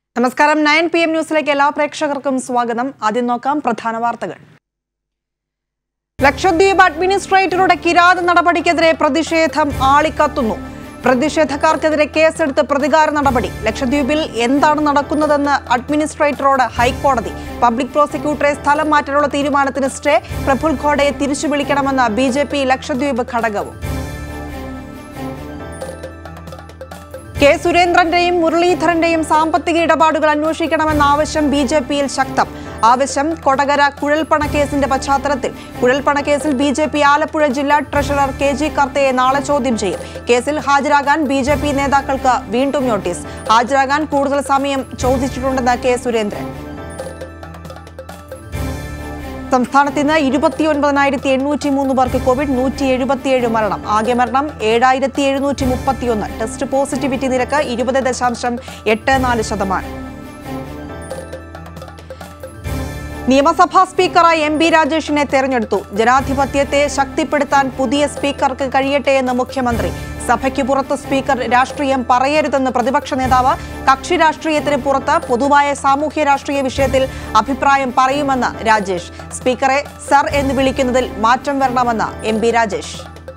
നമസ്കാരം nine P M ന്യൂസിലേക്ക് എല്ലാ പ്രേക്ഷകർക്കും സ്വാഗതം ആദ്യം നോക്കാം പ്രധാന വാർത്തകൾ ലക്ഷദ്വീപ് അഡ്മിനിസ്ട്രേറ്ററുടെ കിരാത നടപടിക്കെതിരെ പ്രതിഷേധം ആളിക്കത്തുന്നു പ്രതിഷേധക്കാർക്കെതിരെ കേസെടുത്ത് പ്രതികാര നടപടി ലക്ഷദ്വീപിൽ എന്താണ് നടക്കുന്നതെന്ന് അഡ്മിനിസ്ട്രേറ്ററോട് ഹൈക്കോടതി പബ്ലിക് പ്രോസിക്യൂട്ടറെ സ്ഥലം മാറ്റാനുള്ള തീരുമാനത്തിന് സ്റ്റേ പ്രഫുൽ ഖോഡയെ തിരിച്ചു വിളിക്കണമെന്ന് ബി ജെ പി ലക്ഷദ്വീപ് ഘടകവും കെ സുരേന്ദ്രന്റെയും മുരളീധരന്റെയും സാമ്പത്തിക ഇടപാടുകൾ അന്വേഷിക്കണമെന്ന ആവശ്യം ബി ജെ പിയിൽ ശക്തം ആവശ്യം കൊടകര കുഴൽപ്പണ കേസിന്റെ പശ്ചാത്തലത്തിൽ കുഴൽപ്പണ കേസിൽ ബി ജെ പി ആലപ്പുഴ ജില്ലാ ട്രഷറർ കെ ജി കർത്തയെ നാളെ ചോദ്യം ചെയ്യും കേസിൽ ഹാജരാകാൻ ബി ജെ പി നേതാക്കൾക്ക് വീണ്ടും നോട്ടീസ് ഹാജരാകാൻ കൂടുതൽ സമയം ചോദിച്ചിട്ടുണ്ടെന്ന് കെ സുരേന്ദ്രൻ സംസ്ഥാനത്ത് ഇന്ന് ഇരുപത്തിയൊൻപതിനായിരത്തി എണ്ണൂറ്റി മൂന്ന് പേർക്ക് കോവിഡ് നൂറ്റി എഴുപത്തിയേഴ് മരണം ആകെ മരണം ഏഴായിരത്തി എഴുന്നൂറ്റി മുപ്പത്തിയൊന്ന് ടെസ്റ്റ് പോസിറ്റിവിറ്റി നിരക്ക് ഇരുപത് ദശാംശം എട്ട് നാല് ശതമാനം നിയമസഭാ സ്പീക്കറായി എം ബി രാജേഷിനെ തെരഞ്ഞെടുത്തു ജനാധിപത്യത്തെ ശക്തിപ്പെടുത്താൻ പുതിയ സ്പീക്കർക്ക് കഴിയട്ടെ എന്ന് മുഖ്യമന്ത്രി സഭയ്ക്ക് പുറത്ത് സ്പീക്കർ രാഷ്ട്രീയം പറയരുതെന്ന് പ്രതിപക്ഷ നേതാവ് കക്ഷി രാഷ്ട്രീയത്തിന് പുറത്ത് പൊതുവായ സാമൂഹ്യ രാഷ്ട്രീയ വിഷയത്തിൽ അഭിപ്രായം പറയുമെന്ന് രാജേഷ് സ്പീക്കറെ സർ എന്ന് വിളിക്കുന്നതിൽ മാറ്റം വരണമെന്ന് M B Rajesh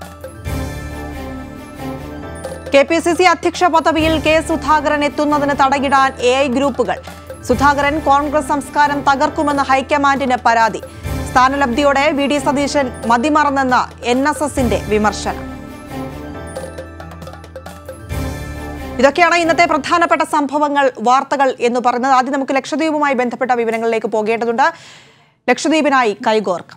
K P C C അധ്യക്ഷ പദവിയിൽ കെ സുധാകരൻ എത്തുന്നതിന് തടയിടാൻ എ ഐ ഗ്രൂപ്പുകൾ സുധാകരൻ കോൺഗ്രസ് സംസ്കാരം തകർക്കുമെന്ന് ഹൈക്കമാൻഡിന് പരാതി സ്ഥാനലബ്ധിയോടെ വി ഡി സതീശൻ മതിമറന്നെന്ന എൻ എസ് എസിന്റെ വിമർശനം ഇതൊക്കെയാണ് ഇന്നത്തെ പ്രധാനപ്പെട്ട സംഭവങ്ങൾ വാർത്തകൾ എന്ന് പറയുന്നത് ആദ്യം നമുക്ക് ലക്ഷദ്വീപുമായി ബന്ധപ്പെട്ട വിവരങ്ങളിലേക്ക് പോകേണ്ടതുണ്ട് ലക്ഷദ്വീപിനായി കൈകോർക്കാം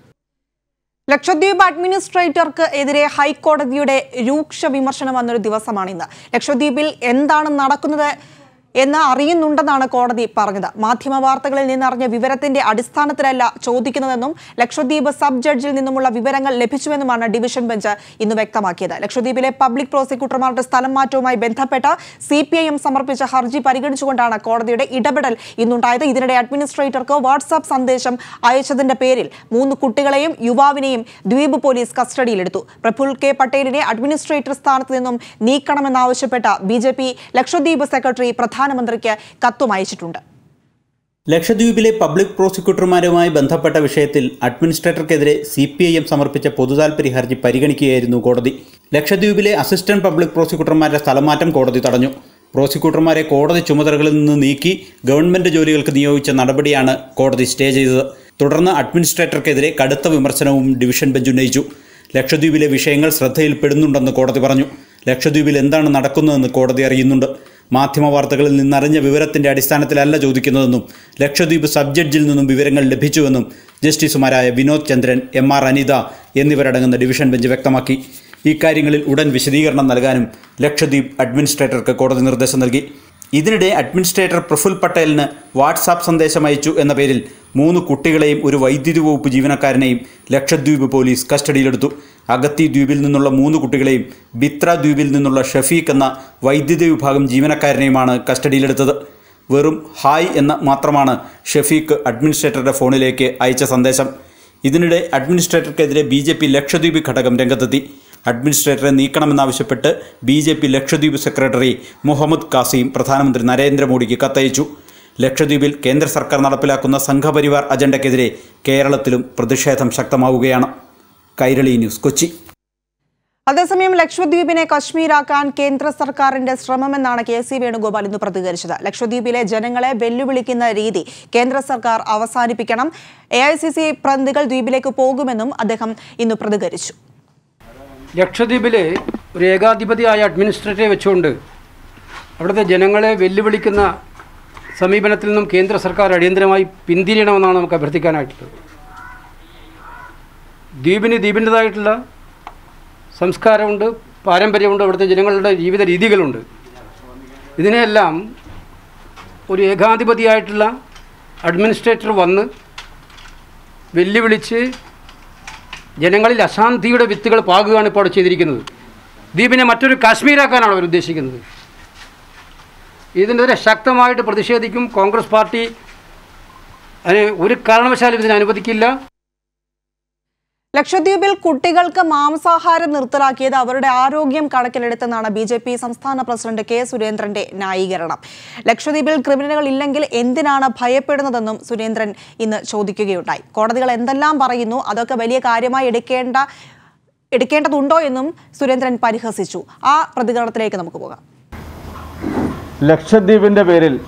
ലക്ഷദ്വീപ് അഡ്മിനിസ്ട്രേറ്റർക്ക് എതിരെ ഹൈക്കോടതിയുടെ രൂക്ഷ വിമർശനം വന്നൊരു ദിവസമാണ് ഇന്ന് ലക്ഷദ്വീപിൽ എന്താണ് നടക്കുന്നത് എന്ന് അറിയുന്നുണ്ടെന്നാണ് കോടതി പറഞ്ഞത് മാധ്യമ വാർത്തകളിൽ നിന്നറിഞ്ഞ വിവരത്തിന്റെ അടിസ്ഥാനത്തിലല്ല ചോദിക്കുന്നതെന്നും ലക്ഷദ്വീപ് സബ് ജഡ്ജിൽ നിന്നുമുള്ള വിവരങ്ങൾ ലഭിച്ചുവെന്നുമാണ് ഡിവിഷൻ ബെഞ്ച് ഇന്ന് വ്യക്തമാക്കിയത് ലക്ഷദ്വീപിലെ പബ്ലിക് പ്രോസിക്യൂട്ടർമാരുടെ സ്ഥലം മാറ്റവുമായി ബന്ധപ്പെട്ട സി പി ഐ എം സമർപ്പിച്ച ഹർജി പരിഗണിച്ചുകൊണ്ടാണ് കോടതിയുടെ ഇടപെടൽ ഇന്നുണ്ടായത് ഇതിനിടെ അഡ്മിനിസ്ട്രേറ്റർക്ക് വാട്സാപ്പ് സന്ദേശം അയച്ചതിന്റെ പേരിൽ മൂന്ന് കുട്ടികളെയും യുവാവിനെയും ദ്വീപ് പോലീസ് കസ്റ്റഡിയിലെടുത്തു പ്രഫുൽ കെ പട്ടേലിനെ അഡ്മിനിസ്ട്രേറ്റർ സ്ഥാനത്ത് നിന്നും നീക്കണമെന്നാവശ്യപ്പെട്ട B J P Lakshadweep secretary പ്രധാനമന്ത്രിക്ക് കത്തും അയച്ചിട്ടുണ്ട് ലക്ഷദ്വീപിലെ പബ്ലിക് പ്രോസിക്യൂട്ടർമാരുമായി ബന്ധപ്പെട്ട വിഷയത്തിൽ അഡ്മിനിസ്ട്രേറ്റർക്കെതിരെ സി പി ഐ എം സമർപ്പിച്ച പൊതുതാൽപര്യ ഹർജി പരിഗണിക്കുകയായിരുന്നു കോടതി ലക്ഷദ്വീപിലെ അസിസ്റ്റന്റ് പബ്ലിക് പ്രോസിക്യൂട്ടർമാരുടെ സ്ഥലമാറ്റം കോടതി തടഞ്ഞു പ്രോസിക്യൂട്ടർമാരെ കോടതി ചുമതലകളിൽ നിന്ന് നീക്കി ഗവൺമെന്റ് ജോലികൾക്ക് നിയോഗിച്ച നടപടിയാണ് കോടതി സ്റ്റേ ചെയ്തത് തുടർന്ന് അഡ്മിനിസ്ട്രേറ്റർക്കെതിരെ കടുത്ത വിമർശനവും ഡിവിഷൻ ബെഞ്ച് ഉന്നയിച്ചു ലക്ഷദ്വീപിലെ വിഷയങ്ങൾ ശ്രദ്ധയിൽപ്പെടുന്നുണ്ടെന്ന് കോടതി പറഞ്ഞു ലക്ഷദ്വീപിൽ എന്താണ് നടക്കുന്നതെന്ന് കോടതി അറിയുന്നുണ്ട് മാധ്യമ വാർത്തകളിൽ നിന്നറിഞ്ഞ വിവരത്തിന്റെ അടിസ്ഥാനത്തിലല്ല ചോദിക്കുന്നതെന്നും ലക്ഷദ്വീപ് സബ് ജഡ്ജിൽ നിന്നും വിവരങ്ങൾ ലഭിച്ചുവെന്നും ജസ്റ്റിസുമാരായ വിനോദ് ചന്ദ്രൻ എം ആർ അനിത എന്നിവരടങ്ങുന്ന ഡിവിഷൻ ബെഞ്ച് വ്യക്തമാക്കി ഇക്കാര്യങ്ങളിൽ ഉടൻ വിശദീകരണം നൽകാനും ലക്ഷദ്വീപ് അഡ്മിനിസ്ട്രേറ്റർക്ക് കോടതി നിർദ്ദേശം നൽകി ഇതിനിടെ അഡ്മിനിസ്ട്രേറ്റർ പ്രഫുൽ പട്ടേലിന് വാട്സാപ്പ് സന്ദേശം അയച്ചു എന്ന പേരിൽ മൂന്ന് കുട്ടികളെയും ഒരു വൈദ്യുതി വകുപ്പ് ജീവനക്കാരനെയും ലക്ഷദ്വീപ് പോലീസ് കസ്റ്റഡിയിലെടുത്തു അഗത്തി ദ്വീപിൽ നിന്നുള്ള മൂന്ന് കുട്ടികളെയും ബിത്ര ദ്വീപിൽ നിന്നുള്ള ഷഫീഖ് എന്ന വൈദ്യുതി വിഭാഗം ജീവനക്കാരനെയുമാണ് കസ്റ്റഡിയിലെടുത്തത് വെറും ഹായ് എന്ന മാത്രമാണ് ഷഫീഖ് അഡ്മിനിസ്ട്രേറ്ററുടെ ഫോണിലേക്ക് അയച്ച സന്ദേശം ഇതിനിടെ അഡ്മിനിസ്ട്രേറ്റർക്കെതിരെ ബി ജെ പി ലക്ഷദ്വീപ് ഘടകം രംഗത്തെത്തി അഡ്മിനിസ്ട്രേറ്ററെ നീക്കണമെന്നാവശ്യപ്പെട്ട് B J P Lakshadweep secretary Muhammad Kasim പ്രധാനമന്ത്രി നരേന്ദ്രമോദിക്ക് കത്തയച്ചു ലക്ഷദ്വീപിൽ കേന്ദ്ര സർക്കാർ നടപ്പിലാക്കുന്ന സംഘപരിവാർ അജണ്ടയ്ക്കെതിരെ കേരളത്തിലും പ്രതിഷേധം ശക്തമാവുകയാണ് കൈരളി ന്യൂസ് കൊച്ചി അതേസമയം ലക്ഷദ്വീപിനെ കശ്മീരാക്കാൻ കേന്ദ്ര സർക്കാരിന്റെ ശ്രമമെന്നാണ് കെ സി വേണുഗോപാൽ ഇന്ന് പ്രതികരിച്ചത് ലക്ഷദ്വീപിലെ ജനങ്ങളെ വെല്ലുവിളിക്കുന്ന രീതി കേന്ദ്ര സർക്കാർ അവസാനിപ്പിക്കണം എ ഐ സി സി പ്രതിനിധികൾ ദ്വീപിലേക്ക് പോകുമെന്നും അദ്ദേഹം ഇന്ന് പ്രതികരിച്ചു ലക്ഷദ്വീപിലെ ഒരു ഏകാധിപതിയായ അഡ്മിനിസ്ട്രേറ്ററെ വെച്ചുകൊണ്ട് അവിടുത്തെ ജനങ്ങളെ വെല്ലുവിളിക്കുന്ന സമീപനത്തിൽ നിന്നും കേന്ദ്ര സർക്കാർ അടിയന്തരമായി പിന്തിരിയണമെന്നാണ് നമുക്ക് അഭ്യർത്ഥിക്കാനായിട്ടുള്ളത് ദ്വീപിന് ദ്വീപിൻ്റെതായിട്ടുള്ള സംസ്കാരമുണ്ട് പാരമ്പര്യമുണ്ട് അവിടുത്തെ ജനങ്ങളുടെ ജീവിത രീതികളുണ്ട് ഇതിനെയെല്ലാം ഒരു ഏകാധിപതിയായിട്ടുള്ള അഡ്മിനിസ്ട്രേറ്റർ വന്ന് വെല്ലുവിളിച്ച് ജനങ്ങളിൽ അശാന്തിയുടെ വിത്തുകൾ പാകുകയാണ് ഇപ്പോൾ അവിടെ ചെയ്തിരിക്കുന്നത് ദ്വീപിനെ മറ്റൊരു കാശ്മീരാക്കാനാണ് അവർ ഉദ്ദേശിക്കുന്നത് ഇതിനെതിരെ ശക്തമായിട്ട് പ്രതിഷേധിക്കും കോൺഗ്രസ് പാർട്ടി അതിന് ഒരു കാരണവശാലും ഇതിനെ അനുവദിക്കില്ല ലക്ഷദ്വീപിൽ കുട്ടികൾക്ക് മാംസാഹാരം നിർത്തലാക്കിയത് അവരുടെ ആരോഗ്യം കണക്കിലെടുത്തെന്നാണ് ബി ജെ പി സംസ്ഥാന പ്രസിഡന്റ് കെ സുരേന്ദ്രന്റെ ന്യായീകരണം ലക്ഷദ്വീപിൽ ക്രിമിനലുകൾ ഇല്ലെങ്കിൽ എന്തിനാണ് ഭയപ്പെടുന്നതെന്നും സുരേന്ദ്രൻ ഇന്ന് ചോദിക്കുകയുണ്ടായി കോടതികൾ എന്തെല്ലാം പറയുന്നു അതൊക്കെ വലിയ കാര്യമായി എടുക്കേണ്ട എടുക്കേണ്ടതുണ്ടോ എന്നും സുരേന്ദ്രൻ പരിഹസിച്ചു ആ പ്രതികരണത്തിലേക്ക് നമുക്ക് പോകാം ലക്ഷദ്വീപിൻ്റെ പേരിൽ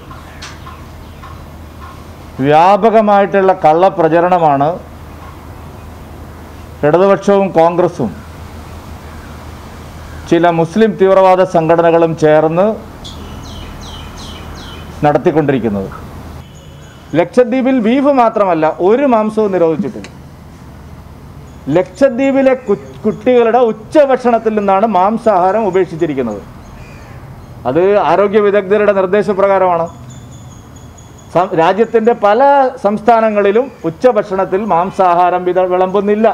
വ്യാപകമായിട്ടുള്ള കള്ളപ്രചരണമാണ് ഇടതുപക്ഷവും കോൺഗ്രസും ചില മുസ്ലിം തീവ്രവാദ സംഘടനകളും ചേർന്ന് നടത്തിക്കൊണ്ടിരിക്കുന്നത് ലക്ഷദ്വീപിൽ ബീഫ് മാത്രമല്ല ഒരു മാംസവും നിരോധിച്ചിട്ടില്ല ലക്ഷദ്വീപിലെ കു- കുട്ടികളുടെ ഉച്ചഭക്ഷണത്തിൽ നിന്നാണ് മാംസാഹാരം ഉപേക്ഷിച്ചിരിക്കുന്നത് അത് ആരോഗ്യ വിദഗ്ധരുടെ നിർദ്ദേശപ്രകാരമാണ് സം- രാജ്യത്തിൻ്റെ പല സംസ്ഥാനങ്ങളിലും ഉച്ചഭക്ഷണത്തിൽ മാംസാഹാരം വിത വിളമ്പുന്നില്ല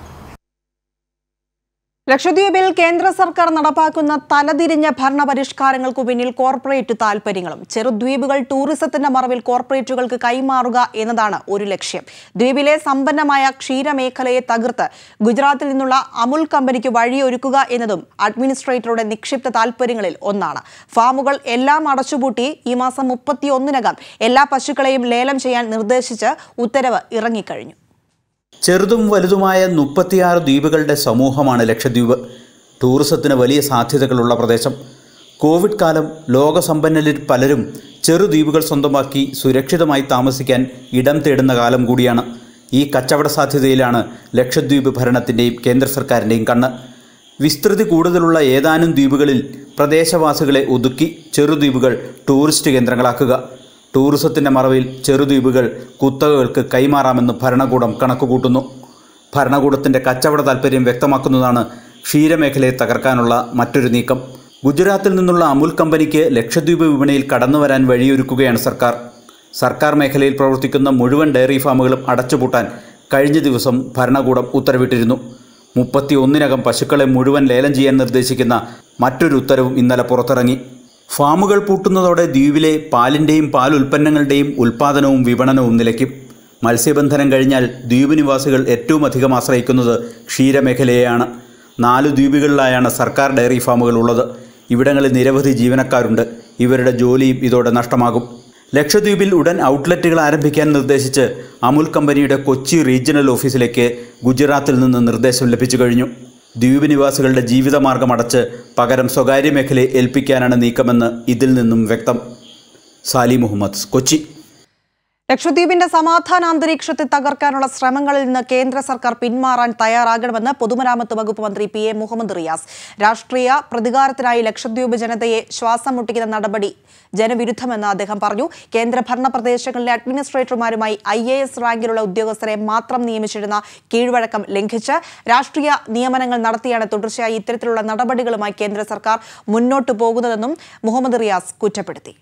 ലക്ഷദ്വീപിൽ കേന്ദ്ര സർക്കാർ നടപ്പാക്കുന്ന തലതിരിഞ്ഞ ഭരണപരിഷ്കാരങ്ങൾക്കു പിന്നിൽ കോർപ്പറേറ്റ് താൽപര്യങ്ങളും ചെറുദ്വീപുകൾ ടൂറിസത്തിന്റെ മറവിൽ കോർപ്പറേറ്റുകൾക്ക് കൈമാറുക എന്നതാണ് ഒരു ലക്ഷ്യം ദ്വീപിലെ സമ്പന്നമായ ക്ഷീരമേഖലയെ തകർത്ത് ഗുജറാത്തിൽ നിന്നുള്ള അമുൽ കമ്പനിക്ക് വഴിയൊരുക്കുക എന്നതും അഡ്മിനിസ്ട്രേറ്ററുടെ നിക്ഷിപ്ത താൽപര്യങ്ങളിൽ ഒന്നാണ് ഫാമുകൾ എല്ലാം അടച്ചുപൂട്ടി ഈ മാസം മുപ്പത്തിയൊന്നിനകം എല്ലാ പശുക്കളെയും ലേലം ചെയ്യാൻ നിർദ്ദേശിച്ച് ഉത്തരവ് ഇറങ്ങിക്കഴിഞ്ഞു ചെറുതും വലുതുമായ മുപ്പത്തിയാറ് ദ്വീപുകളുടെ സമൂഹമാണ് ലക്ഷദ്വീപ് ടൂറിസത്തിന് വലിയ സാധ്യതകളുള്ള പ്രദേശം കോവിഡ് കാലം ലോകസമ്പന്നരിൽ പലരും ചെറുദ്വീപുകൾ സ്വന്തമാക്കി സുരക്ഷിതമായി താമസിക്കാൻ ഇടം തേടുന്ന കാലം കൂടിയാണ് ഈ കച്ചവട സാധ്യതയിലാണ് ലക്ഷദ്വീപ് ഭരണത്തിൻ്റെയും കേന്ദ്ര സർക്കാരിൻ്റെയും കണ്ണ് വിസ്തൃതി കൂടുതലുള്ള ഏതാനും ദ്വീപുകളിൽ പ്രദേശവാസികളെ ഒതുക്കി ചെറുദ്വീപുകൾ ടൂറിസ്റ്റ് കേന്ദ്രങ്ങളാക്കുക ടൂറിസത്തിൻ്റെ മറവിൽ ചെറുദ്വീപുകൾ കുത്തകകൾക്ക് കൈമാറാമെന്ന് ഭരണകൂടം കണക്കുകൂട്ടുന്നു ഭരണകൂടത്തിൻ്റെ കച്ചവട താൽപ്പര്യം വ്യക്തമാക്കുന്നതാണ് ക്ഷീരമേഖലയെ തകർക്കാനുള്ള മറ്റൊരു നീക്കം ഗുജറാത്തിൽ നിന്നുള്ള അമുൽ കമ്പനിക്ക് ലക്ഷദ്വീപ് വിപണിയിൽ കടന്നുവരാൻ വഴിയൊരുക്കുകയാണ് സർക്കാർ സർക്കാർ മേഖലയിൽ പ്രവർത്തിക്കുന്ന മുഴുവൻ ഡയറി ഫാമുകളും അടച്ചുപൂട്ടാൻ കഴിഞ്ഞ ദിവസം ഭരണകൂടം ഉത്തരവിട്ടിരുന്നു മുപ്പത്തി ഒന്നിനകം പശുക്കളെ മുഴുവൻ ലേലം ചെയ്യാൻ നിർദ്ദേശിക്കുന്ന മറ്റൊരു ഉത്തരവും ഇന്നലെ പുറത്തിറങ്ങി ഫാമുകൾ പൂട്ടുന്നതോടെ ദ്വീപിലെ പാലിൻ്റെയും പാൽ ഉൽപ്പന്നങ്ങളുടെയും ഉൽപ്പാദനവും വിപണനവും നിലയ്ക്കും മത്സ്യബന്ധനം കഴിഞ്ഞാൽ ദ്വീപ് നിവാസികൾ ഏറ്റവും അധികം ആശ്രയിക്കുന്നത് ക്ഷീരമേഖലയെയാണ് നാല് ദ്വീപുകളിലായാണ് സർക്കാർ ഡയറി ഫാമുകൾ ഉള്ളത് ഇവിടങ്ങളിൽ നിരവധി ജീവനക്കാരുണ്ട് ഇവരുടെ ജോലിയും ഇതോടെ നഷ്ടമാകും ലക്ഷദ്വീപിൽ ഉടൻ ഔട്ട്ലെറ്റുകൾ ആരംഭിക്കാൻ നിർദ്ദേശിച്ച് അമുൽ കമ്പനിയുടെ കൊച്ചി റീജിയണൽ ഓഫീസിലേക്ക് ഗുജറാത്തിൽ നിന്ന് നിർദ്ദേശം ലഭിച്ചു കഴിഞ്ഞു ദ്വീപ് നിവാസികളുടെ ജീവിതമാർഗം അടച്ച് പകരം സ്വകാര്യ മേഖലയെ ഏൽപ്പിക്കാനാണ് നീക്കമെന്ന് ഇതിൽ നിന്നും വ്യക്തം സാലി മുഹമ്മദ് കൊച്ചി ലക്ഷദ്വീപിന്റെ സമാധാന അന്തരീക്ഷത്തെ തകർക്കാനുള്ള ശ്രമങ്ങളിൽ നിന്ന് കേന്ദ്ര സർക്കാർ പിന്മാറാൻ തയ്യാറാകണമെന്ന് പൊതുമരാമത്ത് വകുപ്പ് മന്ത്രി പി എ മുഹമ്മദ് റിയാസ് രാഷ്ട്രീയ പ്രതികാരത്തിനായി ലക്ഷദ്വീപ് ജനതയെ ശ്വാസം മുട്ടിക്കുന്ന നടപടി ജനവിരുദ്ധമെന്ന് അദ്ദേഹം പറഞ്ഞു കേന്ദ്രഭരണ പ്രദേശങ്ങളിലെ അഡ്മിനിസ്ട്രേറ്റർമാരുമായി ഐ എ എസ് റാങ്കിലുള്ള ഉദ്യോഗസ്ഥരെ മാത്രം നിയമിച്ചിരുന്ന കീഴ്വഴക്കം ലംഘിച്ച് രാഷ്ട്രീയ നിയമനങ്ങൾ നടത്തിയാണ് തുടർച്ചയായി ഇത്തരത്തിലുള്ള നടപടികളുമായി കേന്ദ്ര സർക്കാർ മുന്നോട്ടു പോകുന്നതെന്നും മുഹമ്മദ് റിയാസ് കുറ്റപ്പെടുത്തി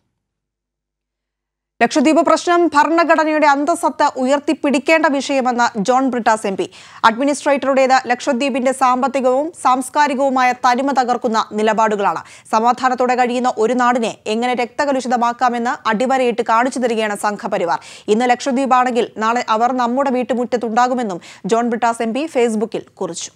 ലക്ഷദ്വീപ് പ്രശ്നം ഭരണഘടനയുടെ അന്തസത്ത ഉയർത്തിപ്പിടിക്കേണ്ട വിഷയമെന്ന ജോൺ ബ്രിട്ടാസ് എം പി അഡ്മിനിസ്ട്രേറ്ററുടേത് ലക്ഷദ്വീപിന്റെ സാമ്പത്തികവും സാംസ്കാരികവുമായ തനിമ തകർക്കുന്ന നിലപാടുകളാണ് സമാധാനത്തോടെ കഴിയുന്ന ഒരു നാടിനെ എങ്ങനെ രക്തകലുഷിതമാക്കാമെന്ന് അടിവരയിട്ട് കാണിച്ചു തരികയാണ് സംഘപരിവാർ ഇന്ന് ലക്ഷദ്വീപാണെങ്കിൽ നാളെ അവർ നമ്മുടെ വീട്ടുമുറ്റത്തുണ്ടാകുമെന്നും ജോൺ ബ്രിട്ടാസ് എം പി ഫേസ്ബുക്കിൽ കുറിച്ചു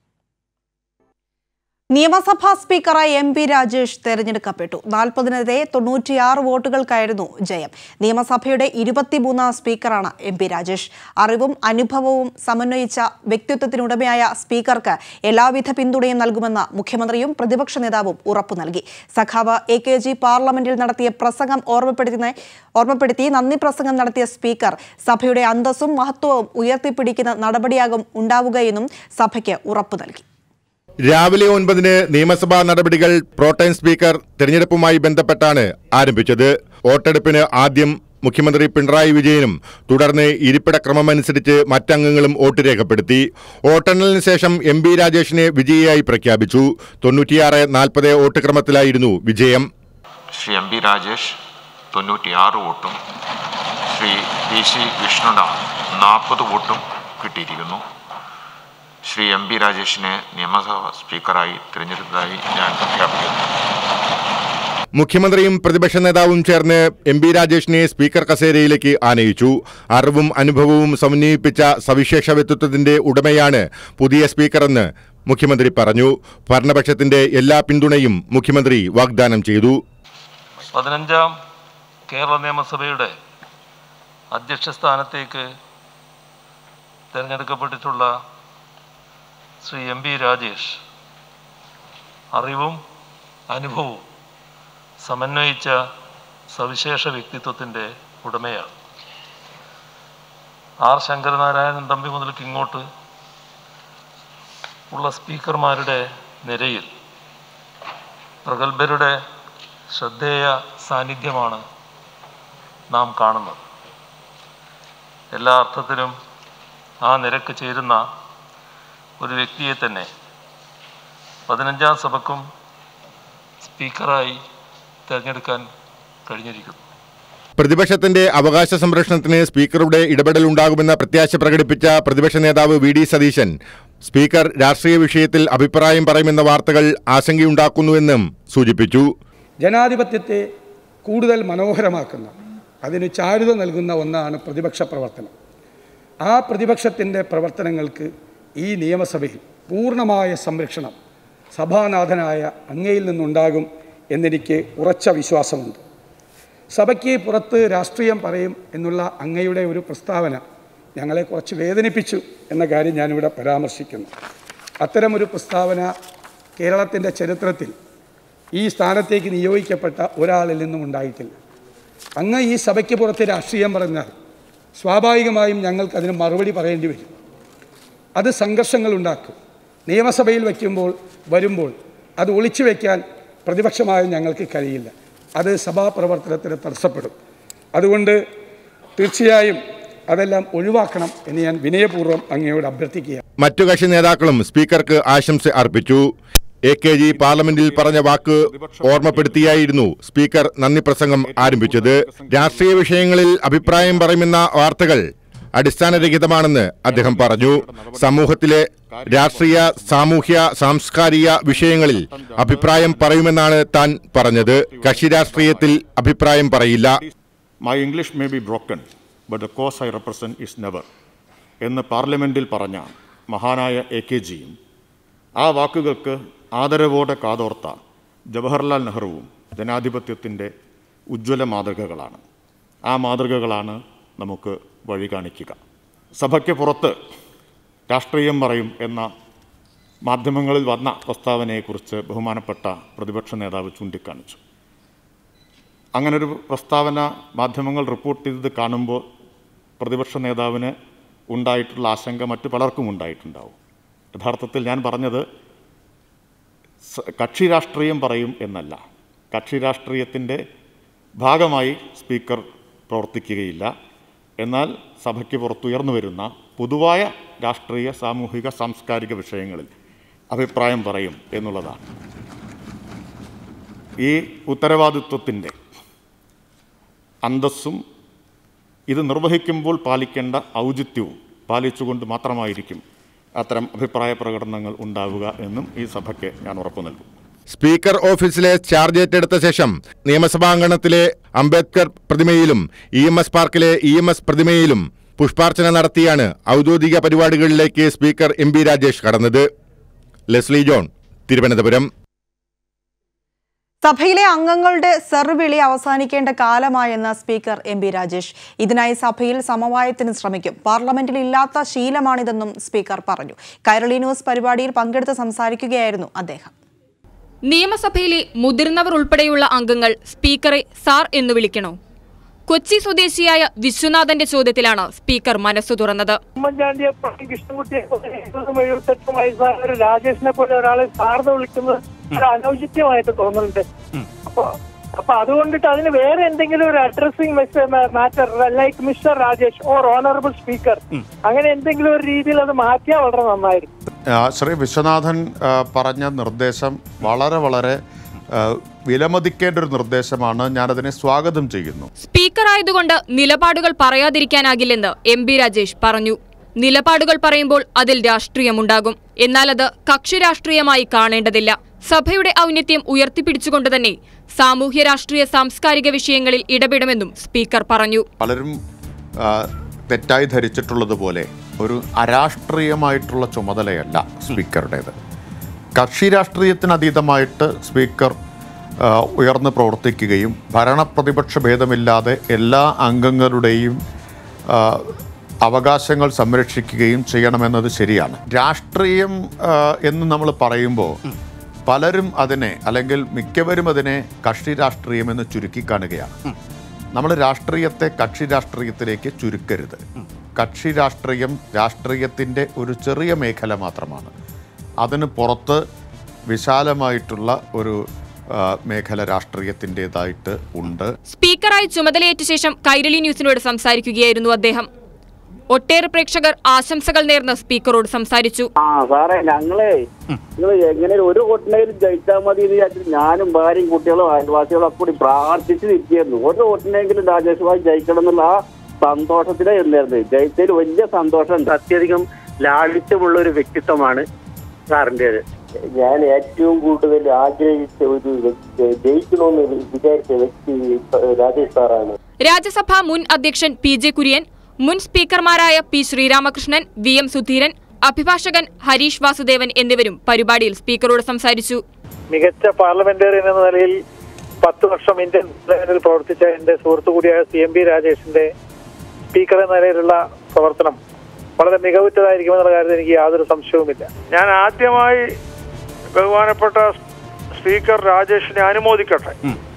നിയമസഭാ സ്പീക്കറായി എം പി രാജേഷ് തെരഞ്ഞെടുക്കപ്പെട്ടു നാൽപ്പതിനെതിരെ തൊണ്ണൂറ്റിയാറ് വോട്ടുകൾക്കായിരുന്നു ജയം നിയമസഭയുടെ ഇരുപത്തിമൂന്നാം സ്പീക്കറാണ് എം പി രാജേഷ് അറിവും അനുഭവവും സമന്വയിച്ച വ്യക്തിത്വത്തിനുടമയായ സ്പീക്കർക്ക് എല്ലാവിധ പിന്തുണയും നൽകുമെന്ന് മുഖ്യമന്ത്രിയും പ്രതിപക്ഷ നേതാവും ഉറപ്പു നൽകി സഖാവ് എ കെ ജി പാർലമെന്റിൽ നടത്തിയ പ്രസംഗം ഓർമ്മപ്പെടുത്തി ഓർമ്മപ്പെടുത്തി നന്ദി പ്രസംഗം നടത്തിയ സ്പീക്കർ സഭയുടെ അന്തസ്സും മഹത്വവും ഉയർത്തിപ്പിടിക്കുന്ന നടപടിയാകും ഉണ്ടാവുകയെന്നും സഭയ്ക്ക് ഉറപ്പു നൽകി രാവിലെ ഒൻപതിന് നിയമസഭാ നടപടികൾ പ്രോട്ടൈം സ്പീക്കർ തെരഞ്ഞെടുപ്പുമായി ബന്ധപ്പെട്ടാണ് ആരംഭിച്ചത് വോട്ടെടുപ്പിന് ആദ്യം മുഖ്യമന്ത്രി പിണറായി വിജയനും തുടർന്ന് ഇരിപ്പിടക്രമമനുസരിച്ച് മറ്റംഗങ്ങളും വോട്ട് രേഖപ്പെടുത്തി വോട്ടെണ്ണലിന് ശേഷം എം ബി രാജേഷിനെ വിജയിയായി പ്രഖ്യാപിച്ചു തൊണ്ണൂറ്റിയാറ് നാൽപ്പത് വോട്ട് ക്രമത്തിലായിരുന്നു വിജയം ശ്രീ എം ബി രാജേഷ് തൊണ്ണൂറ്റിയാറ് വോട്ടും ശ്രീ പി സി വിഷ്ണുനാഥ് നാൽപ്പത് വോട്ടും കിട്ടിയിരിക്കുന്നു ശ്രീ എം ബി രാജേഷിനെ നിയമസഭാ സ്പീക്കറായി തിരഞ്ഞെടുത്തതായി ഞാൻ പ്രഖ്യാപിക്കുന്നു മുഖ്യമന്ത്രിയും പ്രതിപക്ഷ നേതാവും ചേർന്ന് എം ബി രാജേഷിനെ സ്പീക്കർ കസേരയിലേക്ക് ആനയിച്ചു അറിവും അനുഭവവും സമന്വയിപ്പിച്ച സവിശേഷ വ്യക്തിത്വത്തിന്റെ ഉടമയാണ് പുതിയ സ്പീക്കറെന്ന് മുഖ്യമന്ത്രി പറഞ്ഞു ഭരണപക്ഷത്തിന്റെ എല്ലാ പിന്തുണയും മുഖ്യമന്ത്രി വാഗ്ദാനം ചെയ്തു പതിനഞ്ചാം കേരള നിയമസഭയുടെ അധ്യക്ഷ സ്ഥാനത്തേക്ക് തിരഞ്ഞെടുക്കപ്പെട്ടിട്ടുള്ള ശ്രീ എം പി രാജേഷ് അറിവും അനുഭവവും സമന്വയിച്ച സവിശേഷ വ്യക്തിത്വത്തിൻ്റെ ഉടമയാണ് ആർ ശങ്കരനാരായണൻ തമ്പി മുതൽക്ക് ഇങ്ങോട്ട് ഉള്ള സ്പീക്കർമാരുടെ നിരയിൽ പ്രഗത്ഭരുടെ ശ്രദ്ധേയ സാന്നിധ്യമാണ് നാം കാണുന്നത് എല്ലാ അർത്ഥത്തിലും ആ നിരക്ക് ചേരുന്ന ഒരു വ്യക്തിയെ തന്നെ പതിനഞ്ചാം സഭക്കും സ്പീക്കറായി തിരഞ്ഞെടുക്കാൻ കഴിഞ്ഞിരിക്കുന്നു പ്രതിപക്ഷത്തിന്റെ അവകാശ സംരക്ഷണത്തിന് സ്പീക്കറുടെ ഇടപെടൽ ഉണ്ടാകുമെന്ന പ്രത്യാശ പ്രകടിപ്പിച്ച പ്രതിപക്ഷ നേതാവ് വി ഡി സതീശൻ സ്പീക്കർ രാഷ്ട്രീയ വിഷയത്തിൽ അഭിപ്രായം പറയുമെന്ന വാർത്തകൾ ആശങ്കയുണ്ടാക്കുന്നുവെന്നും സൂചിപ്പിച്ചു ജനാധിപത്യത്തെ കൂടുതൽ മനോഹരമാക്കുന്ന അതിന് ചാരുത നൽകുന്ന ഒന്നാണ് പ്രതിപക്ഷ പ്രവർത്തനം ആ പ്രതിപക്ഷത്തിൻ്റെ പ്രവർത്തനങ്ങൾക്ക് ഈ നിയമസഭയിൽ പൂർണ്ണമായ സംരക്ഷണം സഭാനാഥനായ അങ്ങയിൽ നിന്നുണ്ടാകും എന്നെനിക്ക് ഉറച്ച വിശ്വാസമുണ്ട് സഭയ്ക്ക് പുറത്ത് രാഷ്ട്രീയം പറയും എന്നുള്ള അങ്ങയുടെ ഒരു പ്രസ്താവന ഞങ്ങളെ കുറച്ച് വേദനിപ്പിച്ചു എന്ന കാര്യം ഞാനിവിടെ പരാമർശിക്കുന്നു അത്തരമൊരു പ്രസ്താവന കേരളത്തിൻ്റെ ചരിത്രത്തിൽ ഈ സ്ഥാനത്തേക്ക് നിയോഗിക്കപ്പെട്ട ഒരാളിൽ നിന്നും ഉണ്ടായിട്ടില്ല അങ്ങ് ഈ സഭയ്ക്ക് പുറത്ത് രാഷ്ട്രീയം പറഞ്ഞാൽ സ്വാഭാവികമായും ഞങ്ങൾക്ക് അതിന് മറുപടി പറയേണ്ടി വരും അത് സംഘർഷങ്ങൾ ഉണ്ടാക്കും നിയമസഭയിൽ വയ്ക്കുമ്പോൾ വരുമ്പോൾ അത് ഒളിച്ചു വയ്ക്കാൻ പ്രതിപക്ഷമായി ഞങ്ങൾക്ക് കഴിയില്ല അത് സഭാപ്രവർത്തനത്തിന് തടസ്സപ്പെടും അതുകൊണ്ട് തീർച്ചയായും അതെല്ലാം ഒഴിവാക്കണം എന്ന് ഞാൻ വിനയപൂർവ്വം അങ്ങയോട് അഭ്യർത്ഥിക്കുക മറ്റു കക്ഷി നേതാക്കളും സ്പീക്കർക്ക് ആശംസ അർപ്പിച്ചു എ കെ ജി പാർലമെന്റിൽ പറഞ്ഞ വാക്ക് ഓർമ്മപ്പെടുത്തിയായിരുന്നു സ്പീക്കർ നന്ദി പ്രസംഗം ആരംഭിച്ചത് രാഷ്ട്രീയ വിഷയങ്ങളിൽ അഭിപ്രായം പറയുമെന്ന വാർത്തകൾ അടിസ്ഥാനരഹിതമാണെന്ന് അദ്ദേഹം പറഞ്ഞു സമൂഹത്തിലെ രാഷ്ട്രീയ സാമൂഹ്യ സാംസ്കാരിക വിഷയങ്ങളിൽ അഭിപ്രായം പറയുമെന്നാണ് താൻ പറഞ്ഞത് കക്ഷി രാഷ്ട്രീയത്തിൽ അഭിപ്രായം പറയില്ല my English may be broken but the cause I represent is never എന്ന് പാർലമെൻറ്റിൽ പറഞ്ഞ മഹാനായ എ കെ ജിയും ആ വാക്കുകൾക്ക് ആദരവോടെ കാതോർത്ത ജവഹർലാൽ നെഹ്റുവും ജനാധിപത്യത്തിൻ്റെ ഉജ്ജ്വല മാതൃകകളാണ് ആ മാതൃകകളാണ് നമുക്ക് വഴി കാണിക്കുക സഭയ്ക്ക് പുറത്ത് രാഷ്ട്രീയം പറയും എന്ന മാധ്യമങ്ങളിൽ വന്ന പ്രസ്താവനയെക്കുറിച്ച് ബഹുമാനപ്പെട്ട പ്രതിപക്ഷ നേതാവ് ചൂണ്ടിക്കാണിച്ചു അങ്ങനൊരു പ്രസ്താവന മാധ്യമങ്ങൾ റിപ്പോർട്ട് ചെയ്തത് കാണുമ്പോൾ പ്രതിപക്ഷ നേതാവിന് ഉണ്ടായിട്ടുള്ള ആശങ്ക മറ്റു പലർക്കും ഉണ്ടായിട്ടുണ്ടാവും യഥാർത്ഥത്തിൽ ഞാൻ പറഞ്ഞത് സ- കക്ഷി രാഷ്ട്രീയം പറയും എന്നല്ല കക്ഷി രാഷ്ട്രീയത്തിൻ്റെ ഭാഗമായി സ്പീക്കർ പ്രവർത്തിക്കുകയില്ല എന്നാൽ സഭയ്ക്ക് പുറത്തുയർന്നു വരുന്ന പൊതുവായ രാഷ്ട്രീയ സാമൂഹിക സാംസ്കാരിക വിഷയങ്ങളിൽ അഭിപ്രായം പറയും എന്നുള്ളതാണ് ഈ ഉത്തരവാദിത്വത്തിൻ്റെ അന്തസ്സും ഇത് നിർവഹിക്കുമ്പോൾ പാലിക്കേണ്ട ഔചിത്യവും പാലിച്ചുകൊണ്ട് മാത്രമായിരിക്കും അത്തരം അഭിപ്രായ പ്രകടനങ്ങൾ ഉണ്ടാവുക എന്നും ഈ സഭയ്ക്ക് ഞാൻ ഉറപ്പു നൽകും സ്പീക്കർ ഓഫീസിലെ ചാർജ് ഏറ്റെടുത്ത ശേഷം നിയമസഭാംഗണത്തിലെ അംബേദ്കർ പ്രതിമയിലും E M S park E M S പ്രതിമയിലും പുഷ്പാർച്ചന നടത്തിയാണ് ഔദ്യോഗിക പരിപാടികളിലേക്ക് സ്പീക്കർ എം ബി രാജേഷ് കടന്നത് ലെസ്ലി ജോൺ തിരുവനന്തപുരം സഭയിലെ അംഗങ്ങളുടെ സെർവിളി അവസാനിക്കേണ്ട കാലമായെന്ന് സ്പീക്കർ എം പി രാജേഷ് ഇതിനായി സഭയിൽ സമവായത്തിന് ശ്രമിക്കും പാർലമെന്റിൽ ഇല്ലാത്ത ശീലമാണിതെന്നും സ്പീക്കർ പറഞ്ഞു കൈരളി ന്യൂസ് പരിപാടിയിൽ പങ്കെടുത്ത് സംസാരിക്കുകയായിരുന്നു അദ്ദേഹം നിയമസഭയിലെ മുതിർന്നവർ ഉൾപ്പെടെയുള്ള അംഗങ്ങൾ സ്പീക്കറെ സാർ എന്ന് വിളിക്കണോ കൊച്ചി സ്വദേശിയായ വിശ്വനാഥന്റെ ചോദ്യത്തിലാണ് സ്പീക്കർ മനസ്സു തുറന്നത് ഉമ്മൻചാണ്ടിയെ പോലെ കൃഷ്ണൻകുട്ടിയെ പോലെ എഴുപതും എഴുപത്തെട്ടും വയസ്സായ ഒരു രാജേഷിനെ പോലെ ഒരാളെ സാർന്ന് വിളിക്കുന്നത് ഒരു അനൗചിത്യമായിട്ട് തോന്നുന്നുണ്ട് അപ്പൊ അപ്പൊ അതുകൊണ്ടിട്ട് അതിന് വേറെ എന്തെങ്കിലും ഒരു addressing matter like mister Rajesh or honourable speaker അങ്ങനെ എന്തെങ്കിലും ഒരു രീതിയിൽ അത് മാറ്റിയാൽ വളരെ നന്നായിരിക്കും ആ, ശ്രീ വിശ്വനാഥൻ ആ, പറഞ്ഞ നിർദ്ദേശം വളരെ വളരെ ആ, വിലമതിക്കേണ്ട ഒരു നിർദ്ദേശമാണ് ഞാനതിനെ സ്വാഗതം ചെയ്യുന്നു സ്പീക്കർ ആയതുകൊണ്ട് നിലപാടുകൾ പറയാതിരിക്കാനാകില്ലെന്ന് എം ബി രാജേഷ് പറഞ്ഞു നിലപാടുകൾ പറയുമ്പോൾ അതിൽ രാഷ്ട്രീയമുണ്ടാകും എന്നാൽ അത് കക്ഷി രാഷ്ട്രീയമായി കാണേണ്ടതില്ല സഭയുടെ ഔന്നത്യം ഉയർത്തിപ്പിടിച്ചുകൊണ്ട് തന്നെ സാമൂഹ്യ രാഷ്ട്രീയ സാംസ്കാരിക വിഷയങ്ങളിൽ ഇടപെടുമെന്നും സ്പീക്കർ പറഞ്ഞു പലരും ആ, തെറ്റായി ധരിച്ചിട്ടുള്ളതുപോലെ ഒരു അരാഷ്ട്രീയമായിട്ടുള്ള ചുമതലയല്ല സ്പീക്കറുടേത് കക്ഷി രാഷ്ട്രീയത്തിന് അതീതമായിട്ട് സ്പീക്കർ ആ, ഉയർന്ന് പ്രവർത്തിക്കുകയും ഭരണപ്രതിപക്ഷ ഭേദമില്ലാതെ എല്ലാ അംഗങ്ങളുടെയും ആ, അവകാശങ്ങൾ സംരക്ഷിക്കുകയും ചെയ്യണമെന്നത് ശരിയാണ് രാഷ്ട്രീയം ആ, എന്ന് നമ്മൾ പറയുമ്പോൾ പലരും അതിനെ അല്ലെങ്കിൽ മിക്കവരും അതിനെ കക്ഷി രാഷ്ട്രീയം എന്ന് ചുരുക്കി കാണുകയാണ് നമ്മൾ രാഷ്ട്രീയത്തെ കക്ഷി രാഷ്ട്രീയത്തിലേക്ക് ചുരുക്കരുത് കക്ഷി രാഷ്ട്രീയം രാഷ്ട്രീയത്തിൻ്റെ ഒരു ചെറിയ മേഖല മാത്രമാണ് അതിന് പുറത്ത് വിശാലമായിട്ടുള്ള ഒരു ആ, മേഖല രാഷ്ട്രീയത്തിൻ്റെതായിട്ട് ഉണ്ട് സ്പീക്കറായി ചുമതലയേറ്റ ശേഷം കൈരളി ന്യൂസിനോട് സംസാരിക്കുകയായിരുന്നു അദ്ദേഹം ഒട്ടേറെ പ്രേക്ഷകർ ആശംസകൾ നേർന്ന് സ്പീക്കറോട് സംസാരിച്ചു ആ സാറേ ഞങ്ങളെ നിങ്ങൾ എങ്ങനെ ഒരു വോട്ടിനെങ്കിലും ജയിച്ചാൽ മതി എന്ന് വിചാരിച്ചിട്ട് ഞാനും ഭാര്യയും കുട്ടികളും അയൽവാസികളും ഒക്കെ കൂടി പ്രാർത്ഥിച്ച് നിൽക്കുകയായിരുന്നു ഒരു വോട്ടിനെങ്കിലും രാജേഷ് ഭായി ജയിക്കണം എന്നുള്ള ആ സന്തോഷത്തിലേ ഉണ്ടായിരുന്നു ജയിച്ചതിൽ വലിയ സന്തോഷം അത്യധികം ലാളിത്യമുള്ള ഒരു വ്യക്തിത്വമാണ് സാറിൻ്റെത് ഞാൻ ഏറ്റവും കൂടുതൽ ആഗ്രഹിച്ച ഒരു വ്യക്തി ജയിക്കണമെന്ന് വിചാരിച്ച വ്യക്തി രാജേഷ് സാറാണ് രാജ്യസഭാ മുൻ അധ്യക്ഷൻ പി ജെ കുര്യൻ മുൻ സ്പീക്കർമാരായ P Sreeramakrishnan V M Sudheeran അഭിഭാഷകൻ ഹരീഷ് വാസുദേവൻ എന്നിവരും പരിപാടിയിൽ സ്പീക്കറോട് സംസാരിച്ചു മികച്ച പാർലമെന്റേറിയൻ എന്ന നിലയിൽ പത്ത് വർഷം ഇന്ത്യൻ പാർലമെന്റിൽ പ്രവർത്തിച്ച എന്റെ സുഹൃത്തു കൂടിയായ സി എം പി രാജേഷിന്റെ സ്പീക്കർ എന്ന നിലയിലുള്ള പ്രവർത്തനം വളരെ മികവുറ്റതായിരിക്കുമെന്നുള്ള കാര്യത്തിൽ എനിക്ക് യാതൊരു സംശയവുമില്ല ഞാൻ ആദ്യമായി ബഹുമാനപ്പെട്ട സ്പീക്കർ രാജേഷിനെ അനുമോദിക്കട്ടെ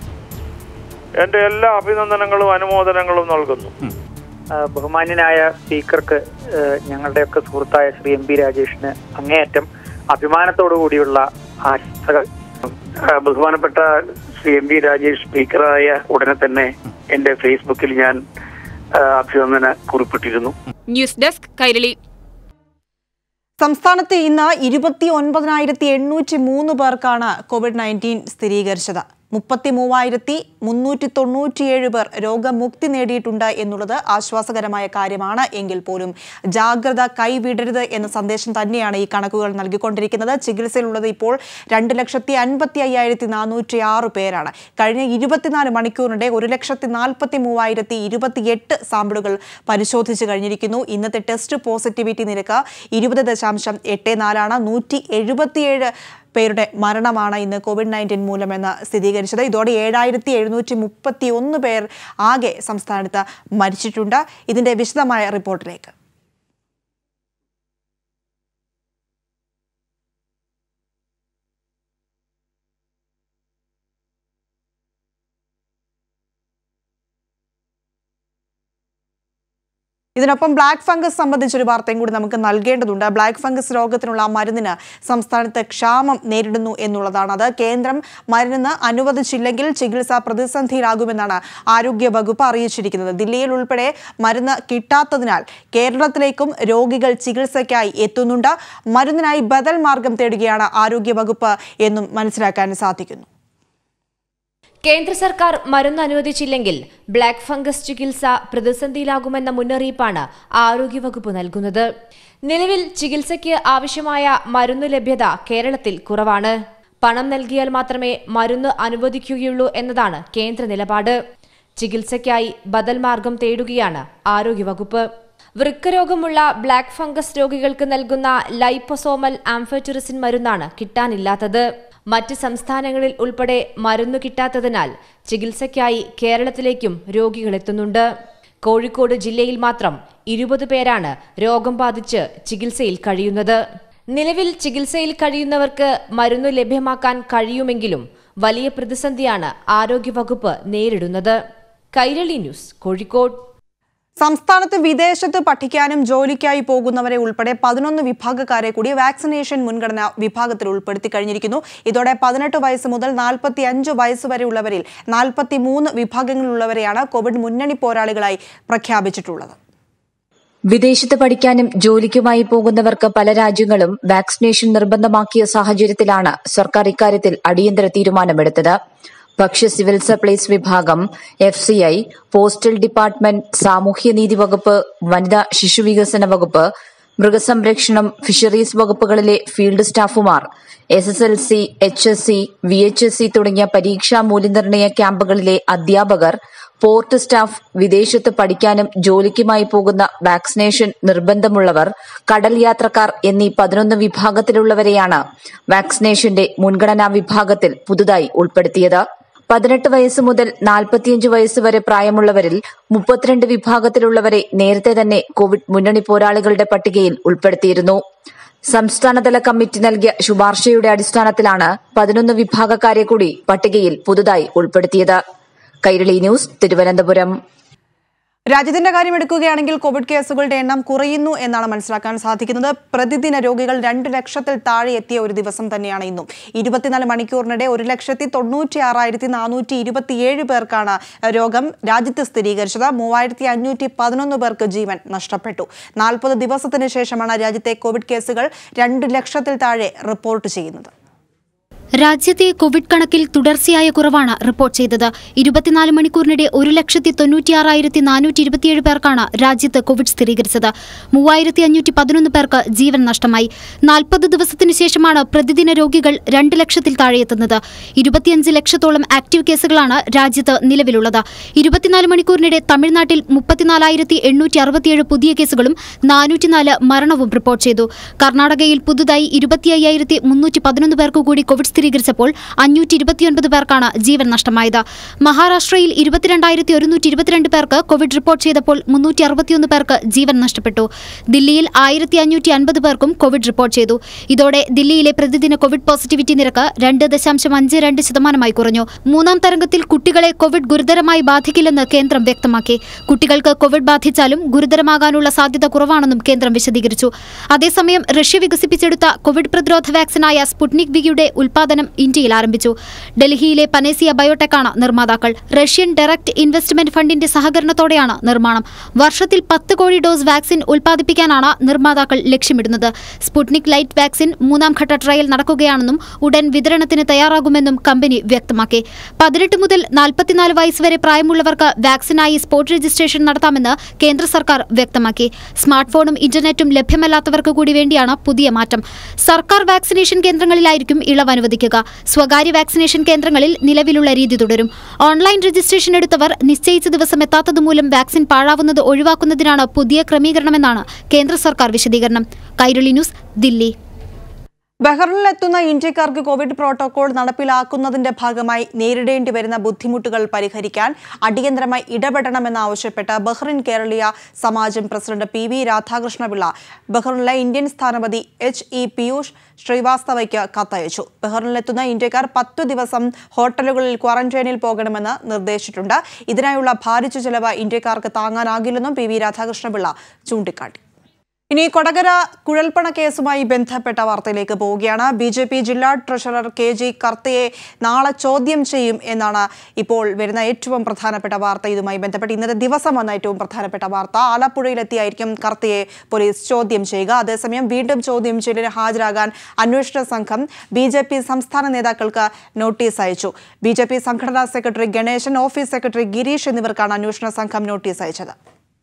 എന്റെ എല്ലാ അഭിനന്ദനങ്ങളും അനുമോദനങ്ങളും നൽകുന്നു ആ, ബഹുമാന്യനായ സ്പീക്കർക്ക് ആ, ഞങ്ങളുടെയൊക്കെ സുഹൃത്തായ ശ്രീ എം പി രാജേഷിന് അങ്ങേയറ്റം അഭിമാനത്തോടു കൂടിയുള്ള ആശംസകൾ ആ, ബഹുമാനപ്പെട്ട ശ്രീ എം പി രാജേഷ് സ്പീക്കറായ ഉടനെ തന്നെ എന്റെ ഫേസ്ബുക്കിൽ ഞാൻ ആ, അഭിനന്ദന കുറിപ്പിട്ടിരുന്നു ന്യൂസ് ഡെസ്ക് കൈരളി സംസ്ഥാനത്ത് ഇന്ന് ഇരുപത്തി ഒൻപതിനായിരത്തി എണ്ണൂറ്റി മൂന്ന് പേർക്കാണ് കോവിഡ് നയൻറ്റീൻ സ്ഥിരീകരിച്ചത് മുപ്പത്തി മൂവായിരത്തി മുന്നൂറ്റി തൊണ്ണൂറ്റിയേഴ് പേർ രോഗമുക്തി നേടിയിട്ടുണ്ട് എന്നുള്ളത് ആശ്വാസകരമായ കാര്യമാണ് എങ്കിൽ പോലും ജാഗ്രത കൈവിടരുത് എന്ന സന്ദേശം തന്നെയാണ് ഈ കണക്കുകൾ നൽകിക്കൊണ്ടിരിക്കുന്നത് ചികിത്സയിലുള്ളത് ഇപ്പോൾ രണ്ട് ലക്ഷത്തി അൻപത്തി അയ്യായിരത്തി നാനൂറ്റി ആറ് പേരാണ് കഴിഞ്ഞ ഇരുപത്തിനാല് മണിക്കൂറിനിടെ ഒരു ലക്ഷത്തി നാൽപ്പത്തി മൂവായിരത്തി ഇരുപത്തിയെട്ട് സാമ്പിളുകൾ പരിശോധിച്ചു കഴിഞ്ഞിരിക്കുന്നു ഇന്നത്തെ ടെസ്റ്റ് പോസിറ്റിവിറ്റി നിരക്ക് ഇരുപത് ദശാംശം എട്ട് നാലാണ് നൂറ്റി എഴുപത്തിയേഴ് പേരുടെ മരണമാണ് ഇന്ന് കോവിഡ് നയൻറ്റീൻ മൂലമെന്ന് സ്ഥിരീകരിച്ചത് ഇതോടെ ഏഴായിരത്തി എഴുന്നൂറ്റി മുപ്പത്തി ഒന്ന് പേർ ആകെ സംസ്ഥാനത്ത് മരിച്ചിട്ടുണ്ട് ഇതിന്റെ വിശദമായ റിപ്പോർട്ടിലേക്ക് ഇതിനൊപ്പം ബ്ലാക്ക് ഫംഗസ് സംബന്ധിച്ചൊരു വാർത്തയും കൂടി നമുക്ക് നൽകേണ്ടതുണ്ട് ബ്ലാക്ക് ഫംഗസ് രോഗത്തിനുള്ള മരുന്നിന് സംസ്ഥാനത്ത് ക്ഷാമം നേരിടുന്നു എന്നുള്ളതാണ് അത് കേന്ദ്രം മരുന്നിന് അനുവദിച്ചില്ലെങ്കിൽ ചികിത്സ പ്രതിസന്ധിയിലാകുമെന്നാണ് ആരോഗ്യ വകുപ്പ് അറിയിച്ചിരിക്കുന്നത് ദില്ലിയിൽ ഉൾപ്പെടെ മരുന്ന് കിട്ടാത്തതിനാൽ കേരളത്തിലേക്കും രോഗികൾ ചികിത്സയ്ക്കായി എത്തുന്നുണ്ട് മരുന്നിനായി ബദൽ മാർഗം തേടുകയാണ് ആരോഗ്യ വകുപ്പ് എന്നും മനസ്സിലാക്കാൻ സാധിക്കുന്നു കേന്ദ്ര സർക്കാർ മരുന്ന് അനുവദിച്ചില്ലെങ്കിൽ ബ്ലാക്ക് ഫംഗസ് ചികിത്സ പ്രതിസന്ധിയിലാകുമെന്ന മുന്നറിയിപ്പാണ് ആരോഗ്യവകുപ്പ് നൽകുന്നത് നിലവിൽ ചികിത്സയ്ക്ക് ആവശ്യമായ മരുന്ന് ലഭ്യത കേരളത്തിൽ കുറവാണ് പണം നൽകിയാൽ മാത്രമേ മരുന്ന് അനുവദിക്കുകയുള്ളൂ എന്നതാണ് കേന്ദ്ര നിലപാട് ചികിത്സയ്ക്കായി ബദൽ മാർഗം തേടുകയാണ് ആരോഗ്യവകുപ്പ് വൃക്കരോഗമുള്ള ബ്ലാക്ക് ഫംഗസ് രോഗികൾക്ക് നൽകുന്ന ലൈപ്പോസോമൽ ആംഫെറ്ററിസിൻ മരുന്നാണ് കിട്ടാനില്ലാത്തത് മറ്റ് സംസ്ഥാനങ്ങളിൽ ഉൾപ്പെടെ മരുന്നു കിട്ടാത്തതിനാൽ ചികിത്സയ്ക്കായി കേരളത്തിലേക്കും രോഗികൾ എത്തുന്നുണ്ട് കോഴിക്കോട് ജില്ലയിൽ മാത്രം ഇരുപത് പേരാണ് രോഗം ബാധിച്ച് ചികിത്സയിൽ കഴിയുന്നത് നിലവിൽ ചികിത്സയിൽ കഴിയുന്നവർക്ക് മരുന്ന് ലഭ്യമാക്കാൻ കഴിയുമെങ്കിലും വലിയ പ്രതിസന്ധിയാണ് ആരോഗ്യവകുപ്പ് നേരിടുന്നത് കൈരളി ന്യൂസ് കോഴിക്കോട് സംസ്ഥാനത്ത് വിദേശത്ത് പഠിക്കാനും ജോലിക്കായി പോകുന്നവരെ ഉൾപ്പെടെ പതിനൊന്ന് വിഭാഗക്കാരെ കൂടി വാക്സിനേഷൻ മുൻഗണന വിഭാഗത്തിൽ ഉൾപ്പെടുത്തി കഴിഞ്ഞിരിക്കുന്നു ഇതോടെ പതിനെട്ട് വയസ്സ് മുതൽ നാൽപ്പത്തി അഞ്ച് വയസ്സ് വരെയുള്ളവരിൽ നാൽപ്പത്തി മൂന്ന് വിഭാഗങ്ങളിലുള്ളവരെയാണ് കോവിഡ് മുന്നണി പോരാളികളായി പ്രഖ്യാപിച്ചിട്ടുള്ളത് വിദേശത്ത് പഠിക്കാനും ജോലിക്കുമായി പോകുന്നവർക്ക് പല രാജ്യങ്ങളും വാക്സിനേഷൻ നിർബന്ധമാക്കിയ സാഹചര്യത്തിലാണ് സർക്കാർ ഇക്കാര്യത്തിൽ അടിയന്തര തീരുമാനമെടുത്തത് ഭക്ഷ്യ സിവിൽ സപ്ലൈസ് വിഭാഗം F C I postal department സാമൂഹ്യനീതി വകുപ്പ് വനിതാ ശിശുവികസന വകുപ്പ് മൃഗസംരക്ഷണം ഫിഷറീസ് വകുപ്പുകളിലെ ഫീൽഡ് സ്റ്റാഫുമാർ S S L C H S C V H S C തുടങ്ങിയ പരീക്ഷാ മൂല്യനിർണ്ണയ ക്യാമ്പുകളിലെ അധ്യാപകർ പോർട്ട് സ്റ്റാഫ് വിദേശത്ത് പഠിക്കാനും ജോലിക്കുമായി പോകുന്ന വാക്സിനേഷൻ നിർബന്ധമുള്ളവർ കടൽ യാത്രക്കാർ എന്നീ പതിനൊന്ന് വിഭാഗത്തിലുള്ളവരെയാണ് വാക്സിനേഷന്റെ മുൻഗണനാ വിഭാഗത്തിൽ പുതുതായി ഉൾപ്പെടുത്തിയത് പതിനെട്ട് വയസ്സ് മുതൽ നാൽപ്പത്തിയഞ്ച് വയസ്സ് വരെ പ്രായമുള്ളവരിൽ മുപ്പത്തിരണ്ട് വിഭാഗത്തിലുള്ളവരെ നേരത്തെ തന്നെ കോവിഡ് മുന്നണി പോരാളികളുടെ പട്ടികയിൽ ഉൾപ്പെടുത്തിയിരുന്നു സംസ്ഥാനതല കമ്മിറ്റി നൽകിയ ശുപാർശയുടെ അടിസ്ഥാനത്തിലാണ് പതിനൊന്ന് വിഭാഗക്കാരെ കൂടി പട്ടികയിൽ പുതുതായി ഉൾപ്പെടുത്തിയത് കൈരളി ന്യൂസ് തിരുവനന്തപുരം രാജ്യത്തിന്റെ കാര്യം എടുക്കുകയാണെങ്കിൽ കോവിഡ് കേസുകളുടെ എണ്ണം കുറയുന്നു എന്നാണ് മനസ്സിലാക്കാൻ സാധിക്കുന്നത് പ്രതിദിന രോഗികൾ രണ്ട് ലക്ഷത്തിൽ താഴെ എത്തിയ ഒരു ദിവസം തന്നെയാണ് ഇന്നും ഇരുപത്തിനാല് മണിക്കൂറിനിടെ ഒരു ലക്ഷത്തി തൊണ്ണൂറ്റി ആറായിരത്തി നാനൂറ്റി ഇരുപത്തിയേഴ് പേർക്കാണ് രോഗം രാജ്യത്ത് സ്ഥിരീകരിച്ചത് മൂവായിരത്തി അഞ്ഞൂറ്റി പതിനൊന്ന് പേർക്ക് ജീവൻ നഷ്ടപ്പെട്ടു നാൽപ്പത് ദിവസത്തിന് ശേഷമാണ് രാജ്യത്തെ കോവിഡ് കേസുകൾ രണ്ട് ലക്ഷത്തിൽ താഴെ റിപ്പോർട്ട് ചെയ്യുന്നത് രാജ്യത്തെ കോവിഡ് കണക്കിൽ തുടർച്ചയായ കുറവാണ് റിപ്പോർട്ട് ചെയ്തത് ഇരുപത്തിനാല് മണിക്കൂറിനിടെ ഒരു ലക്ഷത്തി തൊണ്ണൂറ്റിയാറായിരത്തി നാനൂറ്റി ഇരുപത്തിയേഴ് പേർക്കാണ് രാജ്യത്ത് കോവിഡ് സ്ഥിരീകരിച്ചത് മൂവായിരത്തി അഞ്ഞൂറ്റി പതിനൊന്ന് പേർക്ക് ജീവൻ നഷ്ടമായി നാൽപ്പത് ദിവസത്തിന് ശേഷമാണ് പ്രതിദിന രോഗികൾ രണ്ട് ലക്ഷത്തിൽ താഴെയെത്തുന്നത് ഇരുപത്തിയഞ്ച് ലക്ഷത്തോളം ആക്റ്റീവ് കേസുകളാണ് രാജ്യത്ത് നിലവിലുള്ളത് ഇരുപത്തിനാല് മണിക്കൂറിനിടെ തമിഴ്നാട്ടിൽ മുപ്പത്തിനാലായിരത്തി എണ്ണൂറ്റി അറുപത്തിയേഴ് പുതിയ കേസുകളും നാനൂറ്റിനാല് മരണവും റിപ്പോർട്ട് ചെയ്തു കർണാടകയിൽ പുതുതായി ഇരുപത്തി അയ്യായിരത്തി മുന്നൂറ്റി പതിനൊന്ന് പേർക്ക് കൂടി കോവിഡ് സ്ഥിരീകരിച്ചപ്പോൾ അഞ്ഞൂറ്റി ഇരുപത്തിയൊൻപത് പേർക്കാണ് ജീവൻ നഷ്ടമായത് മഹാരാഷ്ട്രയിൽ ഇരുപത്തിരണ്ടായിരത്തി ഒരുന്നൂറ്റി ഇരുപത്തിരണ്ട് പേർക്ക് കോവിഡ് റിപ്പോർട്ട് ചെയ്തപ്പോൾ മുന്നൂറ്റി അറുപത്തിയൊന്ന് പേർക്ക് ജീവൻ നഷ്ടപ്പെട്ടു ദില്ലിയിൽ ആയിരത്തി അഞ്ഞൂറ്റി അൻപത് പേർക്കും കോവിഡ് റിപ്പോർട്ട് ചെയ്തു ഇതോടെ ദില്ലിയിലെ പ്രതിദിന കോവിഡ് പോസിറ്റിവിറ്റി നിരക്ക് രണ്ട് ദശാംശം അഞ്ച് രണ്ട് ശതമാനമായി കുറഞ്ഞു മൂന്നാം തരംഗത്തിൽ കുട്ടികളെ കോവിഡ് ഗുരുതരമായി ബാധിക്കില്ലെന്ന് കേന്ദ്രം വ്യക്തമാക്കി കുട്ടികൾക്ക് കോവിഡ് ബാധിച്ചാലും ഗുരുതരമാകാനുള്ള സാധ്യത കുറവാണെന്നും കേന്ദ്രം വിശദീകരിച്ചു അതേസമയം റഷ്യ വികസിപ്പിച്ചെടുത്ത കോവിഡ് പ്രതിരോധ വാക്സിനായ സ്പുട്നിക് വിയുടെ ഉൽപാദനം ഇന്ത്യയിൽ ആരംഭിച്ചു ഡൽഹിയിലെ പനേസിയ ബയോടെക്കാണ് നിർമ്മാതാക്കൾ റഷ്യൻ ഡയറക്ട് ഇൻവെസ്റ്റ്മെന്റ് ഫണ്ടിന്റെ സഹകരണത്തോടെയാണ് നിർമ്മാണം വർഷത്തിൽ പത്ത് കോടി ഡോസ് വാക്സിൻ ഉൽപ്പാദിപ്പിക്കാനാണ് നിർമ്മാതാക്കൾ ലക്ഷ്യമിടുന്നത് സ്പുട്നിക് ലൈറ്റ് വാക്സിൻ മൂന്നാം ഘട്ട ട്രയൽ നടക്കുകയാണെന്നും ഉടൻ വിതരണത്തിന് തയ്യാറാകുമെന്നും കമ്പനി വ്യക്തമാക്കി പതിനെട്ട് മുതൽ നാൽപ്പത്തിനാല് വയസ്സ് വരെ പ്രായമുള്ളവർക്ക് വാക്സിനായി സ്പോട്ട് രജിസ്ട്രേഷൻ നടത്താമെന്ന് കേന്ദ്ര സർക്കാർ വ്യക്തമാക്കി സ്മാർട്ട് ഫോണും ഇന്റർനെറ്റും ലഭ്യമല്ലാത്തവർക്ക് കൂടി വേണ്ടിയാണ് പുതിയ മാറ്റം സർക്കാർ വാക്സിനേഷൻ കേന്ദ്രങ്ങളിലായിരിക്കും ഇളവ് അനുവദിക്കുക സ്വകാര്യ വാക്സിനേഷൻ കേന്ദ്രങ്ങളിൽ നിലവിലുള്ള രീതി തുടരും ഓൺലൈൻ രജിസ്ട്രേഷൻ എടുത്തവർ നിശ്ചയിച്ച ദിവസം എത്താത്തതുമൂലം വാക്സിൻ പാഴാവുന്നത് ഒഴിവാക്കുന്നതിനാണ് പുതിയ ക്രമീകരണമെന്നാണ് കേന്ദ്ര സർക്കാർ വിശദീകരണം കൈരളി ന്യൂസ് ദില്ലി ബഹ്റിനിലെത്തുന്ന ഇന്ത്യക്കാർക്ക് കോവിഡ് പ്രോട്ടോകോൾ നടപ്പിലാക്കുന്നതിന്റെ ഭാഗമായി നേരിടേണ്ടി വരുന്ന ബുദ്ധിമുട്ടുകൾ പരിഹരിക്കാൻ അടിയന്തരമായി ഇടപെടണമെന്നാവശ്യപ്പെട്ട് Bahrain Keraleeya Samajam president P V Radhakrishnapillai ബഹ്റിനിലെ ഇന്ത്യൻ സ്ഥാനപതി എച്ച് ഇ പീയൂഷ് ശ്രീവാസ്തവയ്ക്ക് കത്തയച്ചു ബഹ്റിനിലെത്തുന്ന ഇന്ത്യക്കാർ പത്തു ദിവസം ഹോട്ടലുകളിൽ ക്വാറന്റൈനിൽ പോകണമെന്ന് നിർദ്ദേശിച്ചിട്ടുണ്ട് ഇതിനായുള്ള ഭാരിച്ച ചെലവ് ഇന്ത്യക്കാർക്ക് താങ്ങാനാകില്ലെന്നും പി വി രാധാകൃഷ്ണപിള്ള ചൂണ്ടിക്കാട്ടി ഇനി കൊടകര കുഴൽപ്പണ കേസുമായി ബന്ധപ്പെട്ട വാർത്തയിലേക്ക് പോവുകയാണ് ബി ജെ പി ജില്ലാ ട്രഷറർ കെ ജി കർത്തയെ നാളെ ചോദ്യം ചെയ്യും എന്നാണ് ഇപ്പോൾ വരുന്ന ഏറ്റവും പ്രധാനപ്പെട്ട വാർത്ത ഇതുമായി ബന്ധപ്പെട്ട് ഇന്നത്തെ ദിവസം വന്ന ഏറ്റവും പ്രധാനപ്പെട്ട വാർത്ത ആലപ്പുഴയിലെത്തിയായിരിക്കും കർത്തയെ പോലീസ് ചോദ്യം ചെയ്യുക അതേസമയം വീണ്ടും ചോദ്യം ചെയ്യലിന് ഹാജരാകാൻ അന്വേഷണ സംഘം ബി ജെ പി സംസ്ഥാന നേതാക്കൾക്ക് നോട്ടീസ് അയച്ചു ബി ജെ പി സംഘടനാ secretary Ganesan office secretary Girish എന്നിവർക്കാണ് അന്വേഷണ സംഘം നോട്ടീസ് അയച്ചത്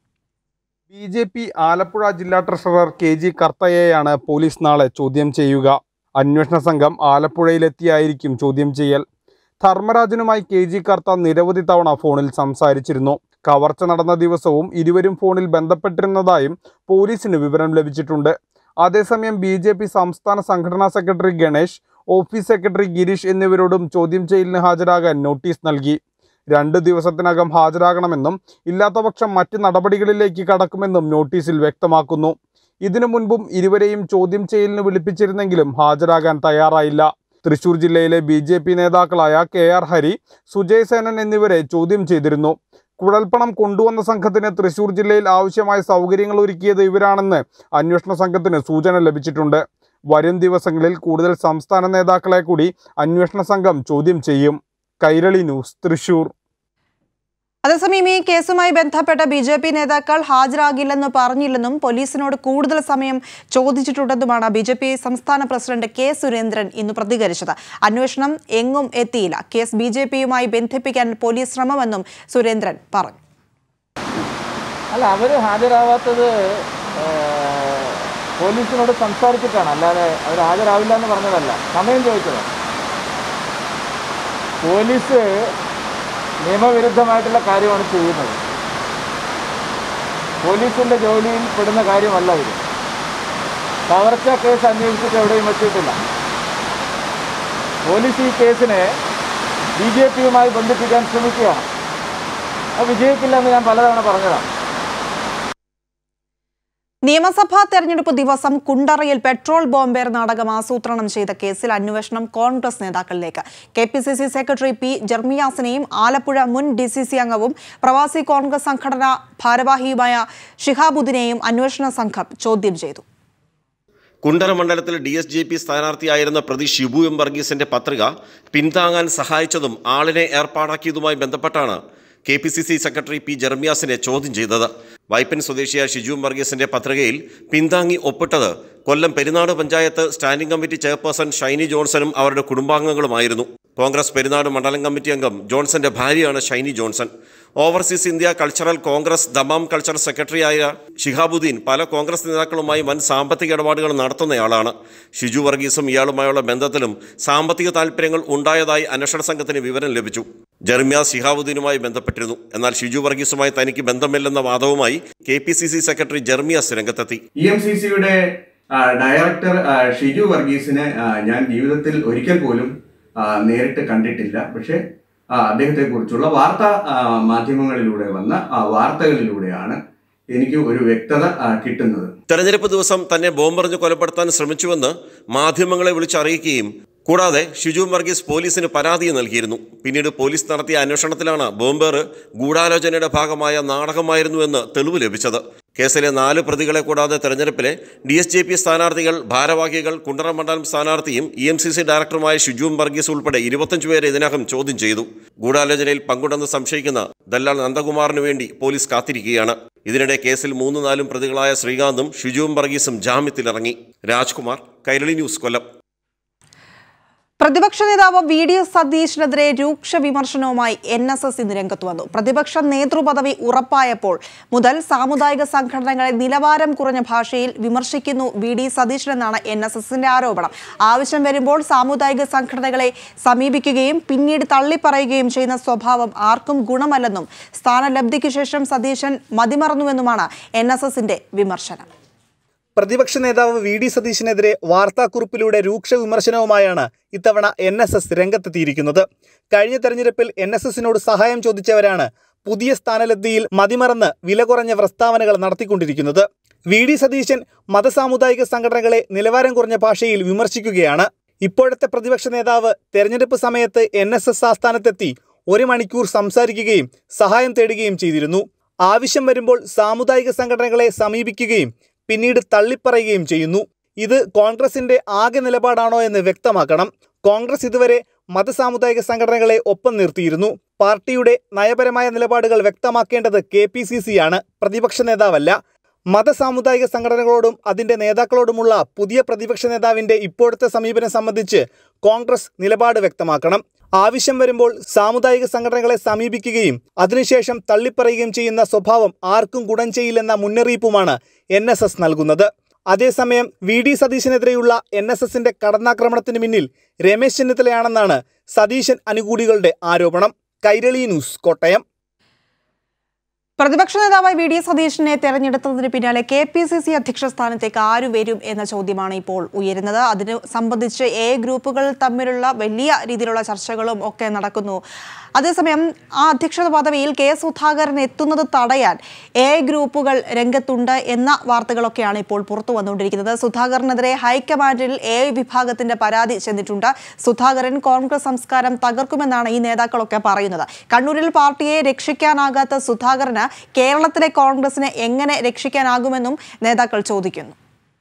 ബി ജെ പി ആലപ്പുഴ ജില്ലാ ട്രഷറർ കെ ജി കർത്തയെയാണ് പോലീസ് നാളെ ചോദ്യം ചെയ്യുക അന്വേഷണ സംഘം ആലപ്പുഴയിലെത്തിയായിരിക്കും ചോദ്യം ചെയ്യൽ ധർമ്മരാജനുമായി കെ ജി കർത്ത നിരവധി തവണ ഫോണിൽ സംസാരിച്ചിരുന്നു കവർച്ച നടന്ന ദിവസവും ഇരുവരും ഫോണിൽ ബന്ധപ്പെട്ടിരുന്നതായും പോലീസിന് വിവരം ലഭിച്ചിട്ടുണ്ട് അതേസമയം ബി ജെ പി സംസ്ഥാന സംഘടനാ secretary Ganesh office secretary Girish എന്നിവരോടും ചോദ്യം ചെയ്യലിന് ഹാജരാകാൻ നോട്ടീസ് നൽകി രണ്ട് ദിവസത്തിനകം ഹാജരാകണമെന്നും ഇല്ലാത്തപക്ഷം മറ്റ് നടപടികളിലേക്ക് കടക്കുമെന്നും നോട്ടീസിൽ വ്യക്തമാക്കുന്നു ഇതിനു മുൻപും ഇരുവരെയും ചോദ്യം ചെയ്യലിന് വിളിപ്പിച്ചിരുന്നെങ്കിലും ഹാജരാകാൻ തയ്യാറായില്ല തൃശൂർ ജില്ലയിലെ ബി ജെ പി നേതാക്കളായ കെ ആർ ഹരി സുജയ് സേനൻ എന്നിവരെ ചോദ്യം ചെയ്തിരുന്നു കുഴൽപ്പണം കൊണ്ടുവന്ന സംഘത്തിന് തൃശൂർ ജില്ലയിൽ ആവശ്യമായ സൗകര്യങ്ങൾ ഒരുക്കിയത് ഇവരാണെന്ന് അന്വേഷണ സംഘത്തിന് സൂചന ലഭിച്ചിട്ടുണ്ട് വരും ദിവസങ്ങളിൽ കൂടുതൽ സംസ്ഥാന നേതാക്കളെ കൂടി അന്വേഷണ സംഘം ചോദ്യം ചെയ്യും കൈരളി ന്യൂസ് തൃശൂർ അതേസമയം ഈ കേസുമായി ബന്ധപ്പെട്ട ബി ജെ പി നേതാക്കൾ ഹാജരാകില്ലെന്ന് പറഞ്ഞില്ലെന്നും പോലീസിനോട് കൂടുതൽ സമയം ചോദിച്ചിട്ടുണ്ടെന്നുമാണ് ബി ജെ പി സംസ്ഥാന പ്രസിഡന്റ് കെ സുരേന്ദ്രൻ ഇന്ന് പ്രതികരിച്ചത് അന്വേഷണം എങ്ങും എത്തിയില്ല കേസ് ബി ജെ പിയുമായി ബന്ധിപ്പിക്കാൻ പോലീസ് ശ്രമമെന്നും സുരേന്ദ്രൻ പറഞ്ഞു അല്ല അവർ ഹാജരാവാത്തത് പോലീസിനോട് സംസാരിച്ചിട്ടാണ് അല്ലാതെ അവർ ഹാജരാവില്ല എന്ന് പറഞ്ഞതല്ല സമയം ചോദിച്ചത് പോലീസ് നിയമവിരുദ്ധമായിട്ടുള്ള കാര്യമാണ് ചെയ്യുന്നത് പോലീസിൻ്റെ ജോലിയിൽ പെടുന്ന കാര്യമല്ല ഇത് കവർച്ച കേസ് അന്വേഷിച്ചിട്ട് എവിടെയും എത്തിയിട്ടില്ല പോലീസ് ഈ കേസിനെ ബി ജെ പിയുമായി ബന്ധിപ്പിക്കാൻ ശ്രമിക്കുകയാണ് അത് വിജയിക്കില്ല എന്ന് ഞാൻ പലതവണ പറഞ്ഞതാണ് നിയമസഭാ തെരഞ്ഞെടുപ്പ് ദിവസം കുണ്ടറയിൽ പെട്രോൾ ബോംബേർ നാടകം ആസൂത്രണം ചെയ്ത കേസിൽ അന്വേഷണം കോൺഗ്രസ് നേതാക്കളിലേക്ക് K P C C secretary P ജർമിയാസിനെയും ആലപ്പുഴ മുൻ ഡി സി സി അംഗവും പ്രവാസി കോൺഗ്രസ് സംഘടനാ ഭാരവാഹിയുമായ ഷിഹാബുദ്ദിനെയും അന്വേഷണ സംഘം ചോദ്യം ചെയ്തു കുണ്ടറ മണ്ഡലത്തിൽ ഡി എസ് ജെ പി സ്ഥാനാർത്ഥിയായിരുന്ന പ്രതി ഷിബു എം വർഗീസിന്റെ പത്രിക പിന്താങ്ങാൻ സഹായിച്ചതും ആളിനെ ഏർപ്പാടാക്കിയതുമായി ബന്ധപ്പെട്ടാണ് K P C C secretary P ജർമിയാസിനെ ചോദ്യം ചെയ്തത് വൈപ്പൻ സ്വദേശിയായ ഷിജു എം വർഗീസിന്റെ പത്രികയിൽ പിന്താങ്ങി ഒപ്പിട്ടത് Kollam Perunad panchayat standing committee chairperson Shiny ജോൺസണും അവരുടെ കുടുംബാംഗങ്ങളുമായിരുന്നു കോൺഗ്രസ് പെരുന്നാട് മണ്ഡലം കമ്മിറ്റി അംഗം ജോൺസന്റെ ഭാര്യയാണ് Shiny Johnson overseas India cultural Congress Dammam culture സെക്രട്ടറിയായ ഷിഹാബുദ്ദീൻ പല കോൺഗ്രസ് നേതാക്കളുമായി വൻ സാമ്പത്തിക ഇടപാടുകൾ നടത്തുന്നയാളാണ് ഷിജു വർഗീസും ഇയാളുമായുള്ള ബന്ധത്തിലും സാമ്പത്തിക താൽപ്പര്യങ്ങൾ ഉണ്ടായതായി അന്വേഷണ സംഘത്തിന് വിവരം ലഭിച്ചു ജർമിയ ഷിഹാബുദ്ദീനുമായി ബന്ധപ്പെട്ടിരുന്നു എന്നാൽ ഷിജു വർഗീസുമായി തനിക്ക് ബന്ധമില്ലെന്ന വാദവുമായി K P C C secretary Jermias രംഗത്തെത്തി ഇ എം സി സിയുടെ ഡയറക്ടർ ആ, ഷിജു വർഗീസിനെ ആ, ഞാൻ ജീവിതത്തിൽ ഒരിക്കൽ പോലും ആ, നേരിട്ട് കണ്ടിട്ടില്ല പക്ഷേ അദ്ദേഹത്തെ കുറിച്ചുള്ള വാർത്താ ആ, മാധ്യമങ്ങളിലൂടെ വന്ന ആ, വാർത്തകളിലൂടെയാണ് എനിക്ക് ഒരു വ്യക്തത ആ, കിട്ടുന്നത് തെരഞ്ഞെടുപ്പ് ദിവസം തന്നെ ബോംബെറിഞ്ഞ് കൊലപ്പെടുത്താൻ ശ്രമിച്ചുവെന്ന് മാധ്യമങ്ങളെ വിളിച്ചറിയിക്കുകയും കൂടാതെ ഷിജു വർഗീസ് പോലീസിന് പരാതി നൽകിയിരുന്നു പിന്നീട് പോലീസ് നടത്തിയ അന്വേഷണത്തിലാണ് ബോംബേറ് ഗൂഢാലോചനയുടെ ഭാഗമായ നാടകമായിരുന്നുവെന്ന് തെളിവ് ലഭിച്ചത് കേസിലെ നാല് പ്രതികളെ കൂടാതെ തെരഞ്ഞെടുപ്പിലെ ഡി എസ് ജെ പി സ്ഥാനാർത്ഥികൾ ഭാരവാഹികൾ കുണ്ടറ മണ്ഡലം സ്ഥാനാർത്ഥിയും ഇ എം സി സി ഡയറക്ടറുമായ ഷിജു വർഗീസ് ഉൾപ്പെടെ ഇരുപത്തഞ്ച് പേരെ ഇതിനകം ചോദ്യം ചെയ്തു ഗൂഢാലോചനയിൽ പങ്കുണ്ടെന്ന് സംശയിക്കുന്ന ദല്ലാൽ നന്ദകുമാറിന് വേണ്ടി പോലീസ് കാത്തിരിക്കുകയാണ് ഇതിനിടെ കേസിൽ മൂന്ന് നാലും പ്രതികളായ ശ്രീകാന്തും ഷിജുവും വർഗീസും ജാമ്യത്തിലിറങ്ങി രാജ്കുമാർ കൈരളി ന്യൂസ് കൊല്ലം പ്രതിപക്ഷ നേതാവ് വി ഡി സതീഷിനെതിരെ രൂക്ഷ വിമർശനവുമായി എൻ എസ് എസ് ഇന്ന് രംഗത്ത് വന്നു പ്രതിപക്ഷ നേതൃപദവി ഉറപ്പായപ്പോൾ മുതൽ സാമുദായിക സംഘടനകളെ നിലവാരം കുറഞ്ഞ ഭാഷയിൽ വിമർശിക്കുന്നു വി ഡി സതീശനെന്നാണ് എൻ എസ് എസിന്റെ ആരോപണം ആവശ്യം വരുമ്പോൾ സാമുദായിക സംഘടനകളെ സമീപിക്കുകയും പിന്നീട് തള്ളിപ്പറയുകയും ചെയ്യുന്ന സ്വഭാവം ആർക്കും ഗുണമല്ലെന്നും സ്ഥാനലബ്ധിക്ക് ശേഷം സതീശൻ മതിമറന്നുവെന്നുമാണ് എൻ എസ് എസിന്റെ വിമർശനം പ്രതിപക്ഷ നേതാവ് വി ഡി സതീശിനെതിരെ വാർത്താക്കുറിപ്പിലൂടെ രൂക്ഷ വിമർശനവുമായാണ് ഇത്തവണ എൻ എസ് എസ് രംഗത്തെത്തിയിരിക്കുന്നത് കഴിഞ്ഞ തെരഞ്ഞെടുപ്പിൽ എൻ എസ് എസിനോട് സഹായം ചോദിച്ചവരാണ് പുതിയ സ്ഥാനലബ്ധിയിൽ മതിമറന്ന് വില കുറഞ്ഞ പ്രസ്താവനകൾ നടത്തിക്കൊണ്ടിരിക്കുന്നത് വി ഡി സതീശൻ മതസാമുദായിക സംഘടനകളെ നിലവാരം കുറഞ്ഞ ഭാഷയിൽ വിമർശിക്കുകയാണ് ഇപ്പോഴത്തെ പ്രതിപക്ഷ നേതാവ് തെരഞ്ഞെടുപ്പ് സമയത്ത് എൻ എസ് എസ് ആസ്ഥാനത്തെത്തി ഒരു മണിക്കൂർ സംസാരിക്കുകയും സഹായം തേടുകയും ചെയ്തിരുന്നു ആവശ്യം വരുമ്പോൾ സാമുദായിക സംഘടനകളെ സമീപിക്കുകയും പിന്നീട് തള്ളിപ്പറയുകയും ചെയ്യുന്നു ഇത് കോൺഗ്രസിന്റെ ആകെ നിലപാടാണോ എന്ന് വ്യക്തമാക്കണം കോൺഗ്രസ് ഇതുവരെ മതസാമുദായിക സംഘടനകളെ ഒപ്പം നിർത്തിയിരുന്നു പാർട്ടിയുടെ നയപരമായ നിലപാടുകൾ വ്യക്തമാക്കേണ്ടത് കെ പി സി സി ആണ് പ്രതിപക്ഷ നേതാവല്ല മതസാമുദായിക സംഘടനകളോടും അതിന്റെ നേതാക്കളോടുമുള്ള പുതിയ പ്രതിപക്ഷ നേതാവിന്റെ ഇപ്പോഴത്തെ സമീപനം സംബന്ധിച്ച് കോൺഗ്രസ് നിലപാട് വ്യക്തമാക്കണം ആവശ്യം വരുമ്പോൾ സാമുദായിക സംഘടനകളെ സമീപിക്കുകയും അതിനുശേഷം തള്ളിപ്പറയുകയും ചെയ്യുന്ന സ്വഭാവം ആർക്കും ഗുണം ചെയ്യില്ലെന്ന മുന്നറിയിപ്പുമാണ് എൻ എസ് എസ് നൽകുന്നത് അതേസമയം വി ഡി സതീശനെതിരെയുള്ള എൻ എസ് എസിന്റെ കടന്നാക്രമണത്തിന് പിന്നിൽ രമേശ് ചെന്നിത്തലയാണെന്നാണ് സതീശൻ അനുകൂലികളുടെ ആരോപണം കൈരളി ന്യൂസ് കോട്ടയം പ്രതിപക്ഷ നേതാവായി വി ഡി സതീശനെ തെരഞ്ഞെടുത്തതിന് പിന്നാലെ കെ പി സി സി അധ്യക്ഷ സ്ഥാനത്തേക്ക് ആര് വരും എന്ന ചോദ്യമാണ് ഇപ്പോൾ ഉയരുന്നത് അതിന് സംബന്ധിച്ച് എ ഗ്രൂപ്പുകൾ തമ്മിലുള്ള വലിയ രീതിയിലുള്ള ചർച്ചകളും ഒക്കെ നടക്കുന്നു അതേസമയം ആ അധ്യക്ഷ പദവിയിൽ കെ സുധാകരൻ എത്തുന്നത് തടയാൻ എ ഗ്രൂപ്പുകൾ രംഗത്തുണ്ട് എന്ന വാർത്തകളൊക്കെയാണ് ഇപ്പോൾ പുറത്തു വന്നുകൊണ്ടിരിക്കുന്നത് സുധാകരനെതിരെ ഹൈക്കമാൻഡിൽ എ വിഭാഗത്തിന്റെ പരാതി ചെന്നിട്ടുണ്ട് സുധാകരൻ കോൺഗ്രസ് സംസ്കാരം തകർക്കുമെന്നാണ് ഈ നേതാക്കളൊക്കെ പറയുന്നത് കണ്ണൂരിൽ പാർട്ടിയെ രക്ഷിക്കാനാകാത്ത സുധാകരന് കേരളത്തിലെ കോൺഗ്രസിനെ എങ്ങനെ രക്ഷിക്കാനാകുമെന്നും നേതാക്കൾ ചോദിക്കുന്നു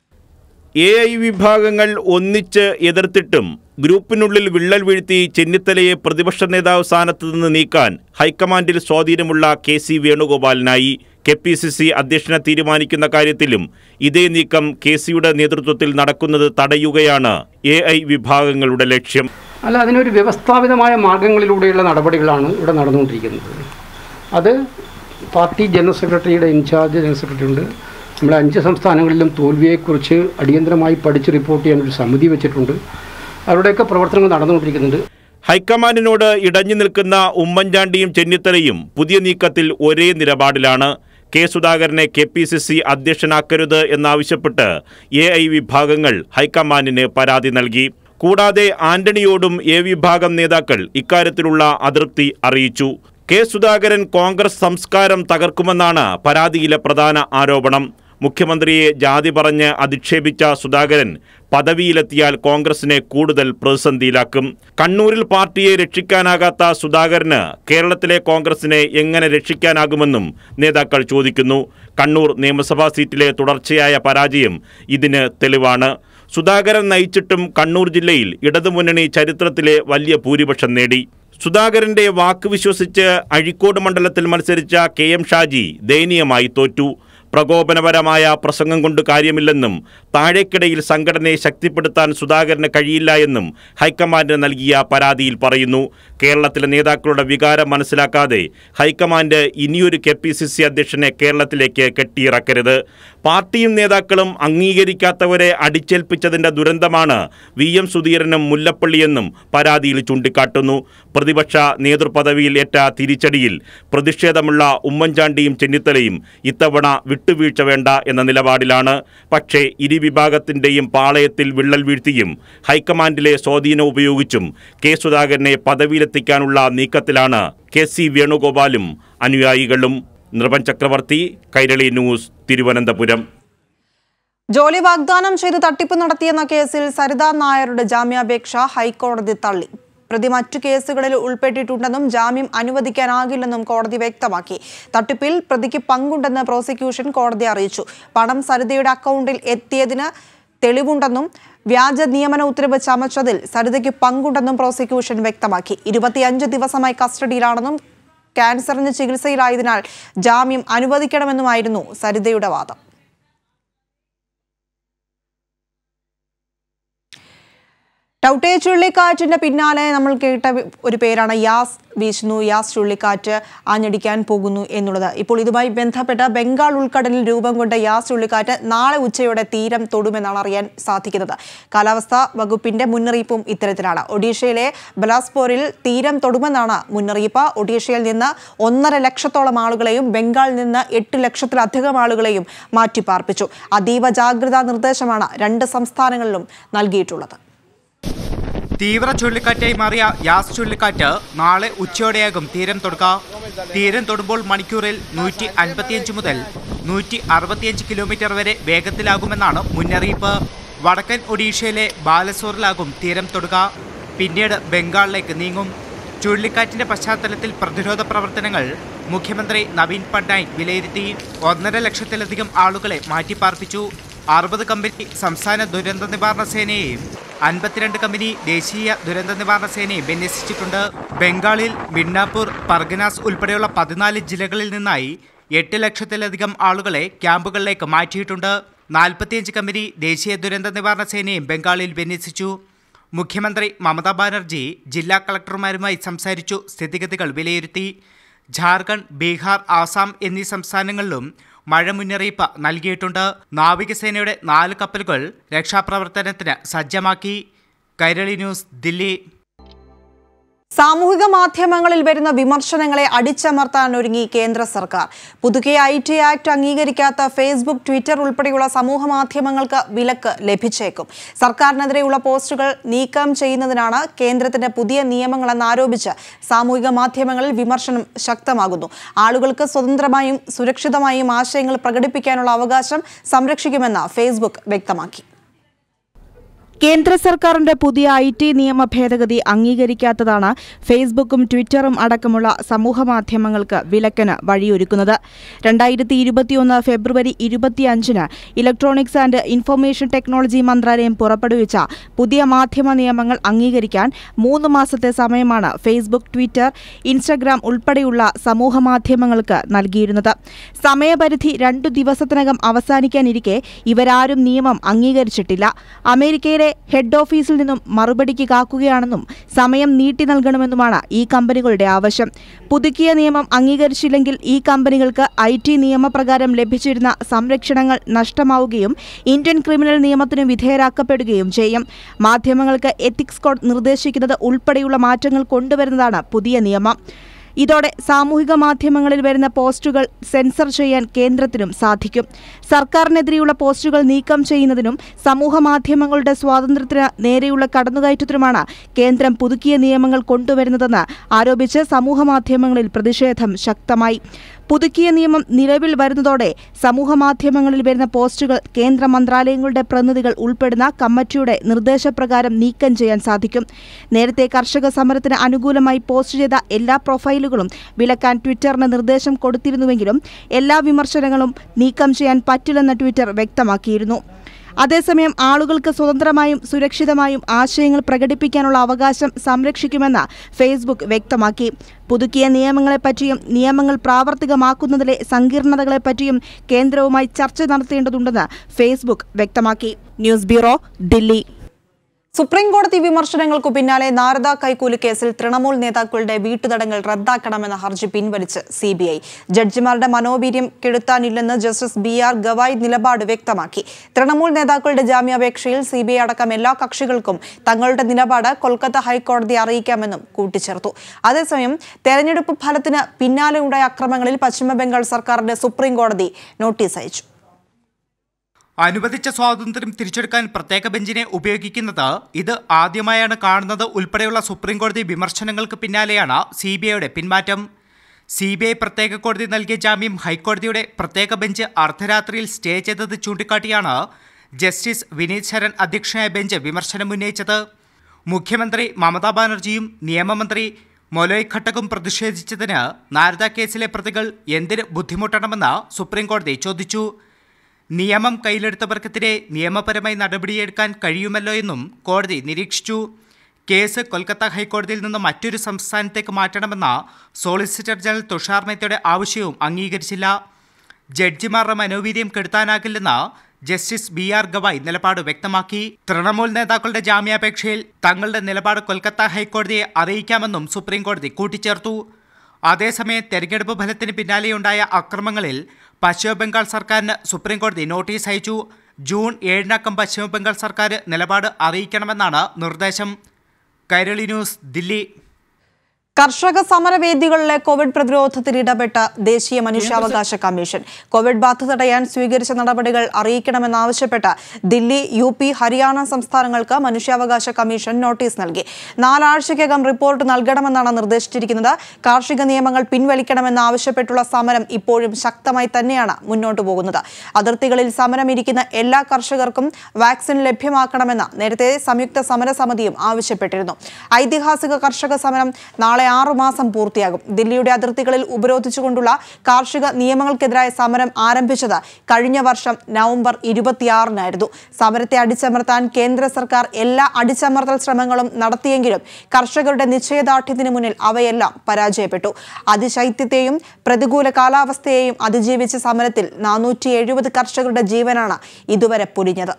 എ ഐ വിഭാഗങ്ങൾ ഒന്നിച്ച് എതിർത്തിട്ടും ഗ്രൂപ്പിനുള്ളിൽ വിള്ളൽ വീഴ്ത്തി ചെന്നിത്തലയെ പ്രതിപക്ഷ നേതാവ് സ്ഥാനത്ത് നിന്ന് നീക്കാൻ ഹൈക്കമാൻഡിൽ സ്വാധീനമുള്ള കെ സി വേണുഗോപാലിനായി കെ പി സി സി അധ്യക്ഷനെ തീരുമാനിക്കുന്ന കാര്യത്തിലും ഇതേ നീക്കം കെ സിയുടെ നേതൃത്വത്തിൽ നടക്കുന്നത് തടയുകയാണ് എ ഐ വിഭാഗങ്ങളുടെ ലക്ഷ്യം അല്ല അതിനൊരു വ്യവസ്ഥാപിതമായ മാർഗങ്ങളിലൂടെയുള്ള നടപടികളാണ് ഇവിടെ നടന്നുകൊണ്ടിരിക്കുന്നത് അത് പാർട്ടി ജനറൽ സെക്രട്ടറിയുടെ ഇൻചാർജ് ജനറൽ സെക്രട്ടറി ഉണ്ട് നമ്മളെ അഞ്ച് സംസ്ഥാനങ്ങളിലും തോൽവിയെക്കുറിച്ച് അടിയന്തരമായി പഠിച്ച് റിപ്പോർട്ട് ചെയ്യാൻ ഒരു സമിതി വെച്ചിട്ടുണ്ട് അവരുടെയൊക്കെ പ്രവർത്തനങ്ങൾ നടന്നുകൊണ്ടിരിക്കുന്നുണ്ട് ഹൈക്കമാൻഡിനോട് ഇടഞ്ഞു നിൽക്കുന്ന ഉമ്മൻചാണ്ടിയും ചെന്നിത്തലയും പുതിയ നീക്കത്തിൽ ഒരേ നിലപാടിലാണ് കെ സുധാകരനെ കെ പി സി സി അധ്യക്ഷനാക്കരുത് എന്നാവശ്യപ്പെട്ട് എ ഐ വിഭാഗങ്ങൾ ഹൈക്കമാൻഡിന് പരാതി നൽകി കൂടാതെ ആന്റണിയോടും എ വിഭാഗം നേതാക്കൾ ഇക്കാര്യത്തിലുള്ള അതൃപ്തി അറിയിച്ചു കെ സുധാകരൻ കോൺഗ്രസ് സംസ്കാരം തകർക്കുമെന്നാണ് പരാതിയിലെ പ്രധാന ആരോപണം മുഖ്യമന്ത്രിയെ ജാതി പറഞ്ഞ് അധിക്ഷേപിച്ച സുധാകരൻ പദവിയിലെത്തിയാൽ കോൺഗ്രസിനെ കൂടുതൽ പ്രതിസന്ധിയിലാക്കും കണ്ണൂരിൽ പാർട്ടിയെ രക്ഷിക്കാനാകാത്ത സുധാകരന് കേരളത്തിലെ കോൺഗ്രസിനെ എങ്ങനെ രക്ഷിക്കാനാകുമെന്നും നേതാക്കൾ ചോദിക്കുന്നു കണ്ണൂർ നിയമസഭാ സീറ്റിലെ തുടർച്ചയായ പരാജയം ഇതിന് തെളിവാണ് സുധാകരൻ നയിച്ചിട്ടും കണ്ണൂർ ജില്ലയിൽ ഇടതുമുന്നണി ചരിത്രത്തിലെ വലിയ ഭൂരിപക്ഷം നേടി സുധാകരന്റെ വാക്ക് വിശ്വസിച്ച് അഴീക്കോട് മണ്ഡലത്തിൽ മത്സരിച്ച കെ എം ഷാജി ദയനീയമായി തോറ്റു പ്രകോപനപരമായ പ്രസംഗം കൊണ്ട് കാര്യമില്ലെന്നും താഴേക്കിടയിൽ സംഘടനയെ ശക്തിപ്പെടുത്താൻ സുധാകരന് കഴിയില്ല എന്നും ഹൈക്കമാൻഡ് നൽകിയ പരാതിയിൽ പറയുന്നു കേരളത്തിലെ നേതാക്കളുടെ വികാരം മനസ്സിലാക്കാതെ ഹൈക്കമാൻഡ് ഇനിയൊരു കെ പി സി സി അധ്യക്ഷനെ കേരളത്തിലേക്ക് കെട്ടിയിറക്കരുത് പാർട്ടിയും നേതാക്കളും അംഗീകരിക്കാത്തവരെ അടിച്ചേൽപ്പിച്ചതിന്റെ ദുരന്തമാണ് വി എം സുധീരനും മുല്ലപ്പള്ളിയെന്നും പരാതിയിൽ ചൂണ്ടിക്കാട്ടുന്നു പ്രതിപക്ഷ നേതൃപദവിയിൽ ഏറ്റ തിരിച്ചടിയിൽ പ്രതിഷേധമുള്ള ഉമ്മൻചാണ്ടിയും ചെന്നിത്തലയും ഇത്തവണ വിട്ടുവീഴ്ച വേണ്ട എന്ന നിലപാടിലാണ് പക്ഷേ ഇരു വിഭാഗത്തിന്റെയും പാളയത്തിൽ വിള്ളൽ വീഴ്ത്തിയും ഹൈക്കമാൻഡിലെ സ്വാധീനം ഉപയോഗിച്ചും കെ സുധാകരനെ പദവിയിലെത്തിക്കാനുള്ള നീക്കത്തിലാണ് കെ സി വേണുഗോപാലും അനുയായികളും നൃപൻ ചക്രവർത്തി കൈരളി ന്യൂസ് തിരുവനന്തപുരം ജോലി വാഗ്ദാനം ചെയ്ത് തട്ടിപ്പ് നടത്തിയെന്ന കേസിൽ സരിതാ നായരുടെ ജാമ്യാപേക്ഷ ഹൈക്കോടതി തള്ളി പ്രതി മറ്റു കേസുകളിൽ ഉൾപ്പെട്ടിട്ടുണ്ടെന്നും ജാമ്യം അനുവദിക്കാനാകില്ലെന്നും കോടതി വ്യക്തമാക്കി തട്ടിപ്പിൽ പ്രതിക്ക് പങ്കുണ്ടെന്ന് പ്രോസിക്യൂഷൻ കോടതി അറിയിച്ചു പണം സരിതയുടെ അക്കൗണ്ടിൽ എത്തിയതിന് തെളിവുണ്ടെന്നും വ്യാജ നിയമന ഉത്തരവ് ചമച്ചതിൽ സരിതയ്ക്ക് പങ്കുണ്ടെന്നും പ്രോസിക്യൂഷൻ വ്യക്തമാക്കി ഇരുപത്തിയഞ്ച് ദിവസമായി കസ്റ്റഡിയിലാണെന്നും ക്യാൻസറിന് ചികിത്സയിലായതിനാൽ ജാമ്യം അനുവദിക്കണമെന്നുമായിരുന്നു സരിതയുടെ വാദം ടൗട്ടെ ചുഴലിക്കാറ്റിന്റെ പിന്നാലെ നമ്മൾ കേട്ട ഒരു പേരാണ് യാസ് വീശുന്നു യാസ് ചുഴലിക്കാറ്റ് ആഞ്ഞടിക്കാൻ പോകുന്നു എന്നുള്ളത് ഇപ്പോൾ ഇതുമായി ബന്ധപ്പെട്ട് ബംഗാൾ ഉൾക്കടലിൽ രൂപം കൊണ്ട യാസ് ചുഴലിക്കാറ്റ് നാളെ ഉച്ചയോടെ തീരം തൊടുമെന്നാണ് അറിയാൻ സാധിക്കുന്നത് കാലാവസ്ഥാ വകുപ്പിന്റെ മുന്നറിയിപ്പും ഇത്തരത്തിലാണ് ഒഡീഷയിലെ ബലാസ്പോറിൽ തീരം തൊടുമെന്നാണ് മുന്നറിയിപ്പ് ഒഡീഷയിൽ നിന്ന് ഒന്നര ലക്ഷത്തോളം ആളുകളെയും ബംഗാളിൽ നിന്ന് എട്ട് ലക്ഷത്തിലധികം ആളുകളെയും മാറ്റിപ്പാർപ്പിച്ചു അതീവ ജാഗ്രതാ നിർദ്ദേശമാണ് രണ്ട് സംസ്ഥാനങ്ങളിലും നൽകിയിട്ടുള്ളത് തീവ്ര ചുഴലിക്കാറ്റായി മാറിയ യാസ് ചുഴലിക്കാറ്റ് നാളെ ഉച്ചയോടെയാകും തീരം തൊടുക തീരം തൊടുമ്പോൾ മണിക്കൂറിൽ നൂറ്റി അൻപത്തിയഞ്ച് മുതൽ നൂറ്റി അറുപത്തിയഞ്ച് കിലോമീറ്റർ വരെ വേഗത്തിലാകുമെന്നാണ് മുന്നറിയിപ്പ് വടക്കൻ ഒഡീഷയിലെ ബാലസോറിലാകും തീരം തൊടുക പിന്നീട് ബംഗാളിലേക്ക് നീങ്ങും ചുഴലിക്കാറ്റിന്റെ പശ്ചാത്തലത്തിൽ പ്രതിരോധ പ്രവർത്തനങ്ങൾ മുഖ്യമന്ത്രി നവീൻ പട്നായിക് വിലയിരുത്തി ഒന്നര ലക്ഷത്തിലധികം ആളുകളെ മാറ്റിപ്പാർപ്പിച്ചു അറുപത് കമ്പനി സംസ്ഥാന ദുരന്ത നിവാരണ സേനയെയും അൻപത്തിരണ്ട് കമ്പനി ദേശീയ ദുരന്ത നിവാരണ സേനയും വിന്യസിച്ചിട്ടുണ്ട് ബംഗാളിൽ മിഡ്നാപൂർ പർഗനാസ് ഉൾപ്പെടെയുള്ള പതിനാല് ജില്ലകളിൽ നിന്നായി എട്ട് ലക്ഷത്തിലധികം ആളുകളെ ക്യാമ്പുകളിലേക്ക് മാറ്റിയിട്ടുണ്ട് നാൽപ്പത്തിയഞ്ച് കമ്പനി ദേശീയ ദുരന്ത നിവാരണ സേനയും ബംഗാളിൽ വിന്യസിച്ചു മുഖ്യമന്ത്രി മമതാ ബാനർജി ജില്ലാ കളക്ടർമാരുമായി സംസാരിച്ചു സ്ഥിതിഗതികൾ വിലയിരുത്തി ജാർഖണ്ഡ് ബീഹാർ ആസാം എന്നീ സംസ്ഥാനങ്ങളിലും മഴ മുന്നറിയിപ്പ് നൽകിയിട്ടുണ്ട് നാവികസേനയുടെ നാല് കപ്പലുകൾ രക്ഷാപ്രവർത്തനത്തിന് സജ്ജമാക്കി കൈരളി ന്യൂസ് ദില്ലി സാമൂഹിക മാധ്യമങ്ങളിൽ വരുന്ന വിമർശനങ്ങളെ അടിച്ചമർത്താൻ ഒരുങ്ങി കേന്ദ്ര സർക്കാർ പുതുക്കിയ ഐ ടി ആക്ട് അംഗീകരിക്കാത്ത ഫേസ്ബുക്ക് ട്വിറ്റർ ഉൾപ്പെടെയുള്ള സമൂഹ മാധ്യമങ്ങൾക്ക് വിലക്ക് ലഭിച്ചേക്കും സർക്കാരിനെതിരെയുള്ള പോസ്റ്റുകൾ നീക്കം ചെയ്യുന്നതിനാണ് കേന്ദ്രത്തിന്റെ പുതിയ നിയമങ്ങളെന്ന് ആരോപിച്ച് സാമൂഹിക മാധ്യമങ്ങളിൽ വിമർശനം ശക്തമാകുന്നു ആളുകൾക്ക് സ്വതന്ത്രമായും സുരക്ഷിതമായും ആശയങ്ങൾ പ്രകടിപ്പിക്കാനുള്ള അവകാശം സംരക്ഷിക്കുമെന്ന് ഫേസ്ബുക്ക് വ്യക്തമാക്കി കേന്ദ്ര സർക്കാരിന്റെ പുതിയ ഐ ടി നിയമ ഭേദഗതി അംഗീകരിക്കാത്തതാണ് ഫേസ്ബുക്കും ട്വിറ്ററും അടക്കമുള്ള സമൂഹമാധ്യമങ്ങൾക്ക് വിലക്കിന് വഴിയൊരുക്കുന്നത് രണ്ടായിരത്തി ഇരുപത്തിയൊന്ന് ഫെബ്രുവരി ഇരുപത്തിയഞ്ചിന് ഇലക്ട്രോണിക്സ് ആൻഡ് ഇൻഫർമേഷൻ ടെക്നോളജി മന്ത്രാലയം പുറപ്പെടുവിച്ച പുതിയ മാധ്യമ നിയമങ്ങൾ അംഗീകരിക്കാൻ മൂന്ന് മാസത്തെ സമയമാണ് ഫേസ്ബുക്ക് ട്വിറ്റർ ഇൻസ്റ്റഗ്രാം ഉൾപ്പെടെയുള്ള സമൂഹമാധ്യമങ്ങൾക്ക് നൽകിയിരുന്നത് സമയപരിധി രണ്ടു ദിവസത്തിനകം അവസാനിക്കാനിരിക്കെ ഇവരാരും നിയമം അംഗീകരിച്ചിട്ടില്ല അമേരിക്കയിലെ കമ്പനികളെ ഹെഡ് ഓഫീസിൽ നിന്നും മറുപടിക്ക് കാക്കുകയാണെന്നും സമയം നീട്ടി നൽകണമെന്നുമാണ് ഈ കമ്പനികളുടെ ആവശ്യം പുതുക്കിയ നിയമം അംഗീകരിച്ചില്ലെങ്കിൽ ഈ കമ്പനികൾക്ക് ഐ ടി നിയമപ്രകാരം ലഭിച്ചിരുന്ന സംരക്ഷണങ്ങൾ നഷ്ടമാവുകയും ഇന്ത്യൻ ക്രിമിനൽ നിയമത്തിന് വിധേയരാക്കപ്പെടുകയും ചെയ്യും മാധ്യമങ്ങൾക്ക് എത്തിക്സ് കോഡ് നിർദ്ദേശിക്കുന്നത് ഉൾപ്പെടെയുള്ള മാറ്റങ്ങൾ കൊണ്ടുവരുന്നതാണ് പുതിയ നിയമം ഇതോടെ സാമൂഹിക മാധ്യമങ്ങളിൽ വരുന്ന പോസ്റ്റുകൾ സെൻസർ ചെയ്യാൻ കേന്ദ്രത്തിനും സാധിക്കും സർക്കാരിനെതിരെയുള്ള പോസ്റ്റുകൾ നീക്കം ചെയ്യുന്നതിനും സമൂഹ മാധ്യമങ്ങളുടെ സ്വാതന്ത്ര്യത്തിന് നേരെയുള്ള കടന്നുകയറ്റത്തിനുമാണ് കേന്ദ്രം പുതുക്കിയ നിയമങ്ങൾ കൊണ്ടുവരുന്നതെന്ന് ആരോപിച്ച് സമൂഹ മാധ്യമങ്ങളിൽ പ്രതിഷേധം ശക്തമായി പുതുക്കിയ നിയമം നിലവിൽ വരുന്നതോടെ സമൂഹ മാധ്യമങ്ങളിൽ വരുന്ന പോസ്റ്റുകൾ കേന്ദ്ര മന്ത്രാലയങ്ങളുടെ പ്രതിനിധികൾ ഉൾപ്പെടുന്ന കമ്മിറ്റിയുടെ നിർദ്ദേശപ്രകാരം നീക്കം ചെയ്യാൻ സാധിക്കും നേരത്തെ കർഷക സമരത്തിന് അനുകൂലമായി പോസ്റ്റ് ചെയ്ത എല്ലാ പ്രൊഫൈലുകളും വിലക്കാൻ ട്വിറ്ററിന് നിർദ്ദേശം കൊടുത്തിരുന്നുവെങ്കിലും എല്ലാ വിമർശനങ്ങളും നീക്കം ചെയ്യാൻ പറ്റില്ലെന്ന് ട്വിറ്റർ വ്യക്തമാക്കിയിരുന്നു അതേസമയം ആളുകൾക്ക് സ്വതന്ത്രമായും സുരക്ഷിതമായും ആശയങ്ങൾ പ്രകടിപ്പിക്കാനുള്ള അവകാശം സംരക്ഷിക്കുമെന്ന് ഫേസ്ബുക്ക് വ്യക്തമാക്കി പുതുക്കിയ നിയമങ്ങളെപ്പറ്റിയും നിയമങ്ങൾ പ്രാവർത്തികമാക്കുന്നതിലെ സങ്കീർണതകളെപ്പറ്റിയും കേന്ദ്രവുമായി ചർച്ച നടത്തേണ്ടതുണ്ടെന്ന് ഫേസ്ബുക്ക് വ്യക്തമാക്കി ന്യൂസ് ബ്യൂറോ ദില്ലി സുപ്രീം കോടതി വിമർശനങ്ങൾക്കു പിന്നാലെ നാരദ കൈക്കൂലി കേസിൽ തൃണമൂൽ നേതാക്കളുടെ വീട്ടുതടങ്കൽ റദ്ദാക്കണമെന്ന ഹർജി പിൻവലിച്ച് സി ബി ഐ ജഡ്ജിമാരുടെ മനോവീര്യം കെടുത്താനില്ലെന്ന് ജസ്റ്റിസ് ബി ആർ ഗവായ് നിലപാട് വ്യക്തമാക്കി തൃണമൂൽ നേതാക്കളുടെ ജാമ്യാപേക്ഷയിൽ സി ബി ഐ അടക്കം എല്ലാ കക്ഷികൾക്കും തങ്ങളുടെ നിലപാട് കൊൽക്കത്ത ഹൈക്കോടതി അറിയിക്കാമെന്നും കൂട്ടിച്ചേർത്തു അതേസമയം തെരഞ്ഞെടുപ്പ് ഫലത്തിന് പിന്നാലെ ഉണ്ടായ അക്രമങ്ങളിൽ പശ്ചിമബംഗാൾ സർക്കാരിന് സുപ്രീം കോടതി നോട്ടീസ് അയച്ചു അനുവദിച്ച സ്വാതന്ത്ര്യം തിരിച്ചെടുക്കാൻ പ്രത്യേക ബെഞ്ചിനെ ഉപയോഗിക്കുന്നത് ഇത് ആദ്യമായാണ് കാണുന്നത് ഉൾപ്പെടെയുള്ള സുപ്രീം കോടതി വിമർശനങ്ങൾക്ക് പിന്നാലെയാണ് സി ബി ഐയുടെ പിന്മാറ്റം സി ബി ഐ പ്രത്യേക കോടതി നൽകിയ ജാമ്യം ഹൈക്കോടതിയുടെ പ്രത്യേക ബെഞ്ച് അർദ്ധരാത്രിയിൽ സ്റ്റേ ചെയ്തത് ചൂണ്ടിക്കാട്ടിയാണ് ജസ്റ്റിസ് വിനീത് ശരൺ അധ്യക്ഷനായ ബെഞ്ച് വിമർശനം ഉന്നയിച്ചത് മുഖ്യമന്ത്രി മമതാ ബാനർജിയും നിയമമന്ത്രി മൊലോയ് ഘട്ടകും പ്രതിഷേധിച്ചതിന് നാരദ കേസിലെ പ്രതികൾ എന്തിന് ബുദ്ധിമുട്ടണമെന്ന് സുപ്രീം കോടതി ചോദിച്ചു നിയമം കയ്യിലെടുത്തവർക്കെതിരെ നിയമപരമായി നടപടിയെടുക്കാൻ കഴിയുമല്ലോ എന്നും കോടതി നിരീക്ഷിച്ചു കേസ് കൊൽക്കത്ത ഹൈക്കോടതിയിൽ നിന്ന് മറ്റൊരു സംസ്ഥാനത്തേക്ക് മാറ്റണമെന്ന സോളിസിറ്റർ ജനറൽ തുഷാർ മേത്തയുടെ ആവശ്യവും അംഗീകരിച്ചില്ല ജഡ്ജിമാരുടെ മനോവീര്യം കെടുത്താനാകില്ലെന്ന് ജസ്റ്റിസ് ബി ആർ ഗവായ് നിലപാട് വ്യക്തമാക്കി തൃണമൂൽ നേതാക്കളുടെ ജാമ്യാപേക്ഷയിൽ തങ്ങളുടെ നിലപാട് കൊൽക്കത്ത ഹൈക്കോടതിയെ അറിയിക്കാമെന്നും സുപ്രീം കോടതി കൂട്ടിച്ചേർത്തു അതേസമയം തെരഞ്ഞെടുപ്പ് ഫലത്തിന് പിന്നാലെയുണ്ടായ അക്രമങ്ങളിൽ പശ്ചിമബംഗാൾ സർക്കാരിന് സുപ്രീം കോടതി നോട്ടീസ് അയച്ചു ജൂൺ ഏഴിനക്കം പശ്ചിമബംഗാൾ സർക്കാർ നിലപാട് അറിയിക്കണമെന്നാണ് നിർദ്ദേശം കൈരളി ന്യൂസ് ദില്ലി കർഷക സമരവേദികളിലെ കോവിഡ് പ്രതിരോധത്തിൽ ഇടപെട്ട ദേശീയ മനുഷ്യാവകാശ കമ്മീഷൻ കോവിഡ് ബാധ തടയാൻ സ്വീകരിച്ച നടപടികൾ അറിയിക്കണമെന്നാവശ്യപ്പെട്ട് ദില്ലി യു പി ഹരിയാന സംസ്ഥാനങ്ങൾക്ക് മനുഷ്യാവകാശ കമ്മീഷൻ നോട്ടീസ് നൽകി നാലാഴ്ചയ്ക്കകം റിപ്പോർട്ട് നൽകണമെന്നാണ് നിർദ്ദേശിച്ചിരിക്കുന്നത് കാർഷിക നിയമങ്ങൾ പിൻവലിക്കണമെന്ന് ആവശ്യപ്പെട്ടുള്ള സമരം ഇപ്പോഴും ശക്തമായി തന്നെയാണ് മുന്നോട്ടു പോകുന്നത് അതിർത്തികളിൽ സമരം ഇരിക്കുന്ന എല്ലാ കർഷകർക്കും വാക്സിൻ ലഭ്യമാക്കണമെന്ന് നേരത്തെ സംയുക്ത സമരസമിതിയും ആവശ്യപ്പെട്ടിരുന്നു ഐതിഹാസിക കർഷക സമരം നാളെ ആറു മാസം പൂർത്തിയാകും ദില്ലിയുടെ അതിർത്തികളിൽ ഉപരോധിച്ചുകൊണ്ടുള്ള കാർഷിക നിയമങ്ങൾക്കെതിരായ സമരം ആരംഭിച്ചത് കഴിഞ്ഞ വർഷം നവംബർ ഇരുപത്തിയാറിനായിരുന്നു സമരത്തെ അടിച്ചമർത്താൻ കേന്ദ്ര സർക്കാർ എല്ലാ അടിച്ചമർത്തൽ ശ്രമങ്ങളും നടത്തിയെങ്കിലും കർഷകരുടെ നിശ്ചയദാർഢ്യത്തിന് മുന്നിൽ അവയെല്ലാം പരാജയപ്പെട്ടു അതിശൈത്യത്തെയും പ്രതികൂല കാലാവസ്ഥയെയും അതിജീവിച്ച സമരത്തിൽ നാനൂറ്റി എഴുപത് കർഷകരുടെ ജീവനാണ് ഇതുവരെ പൊലിഞ്ഞത്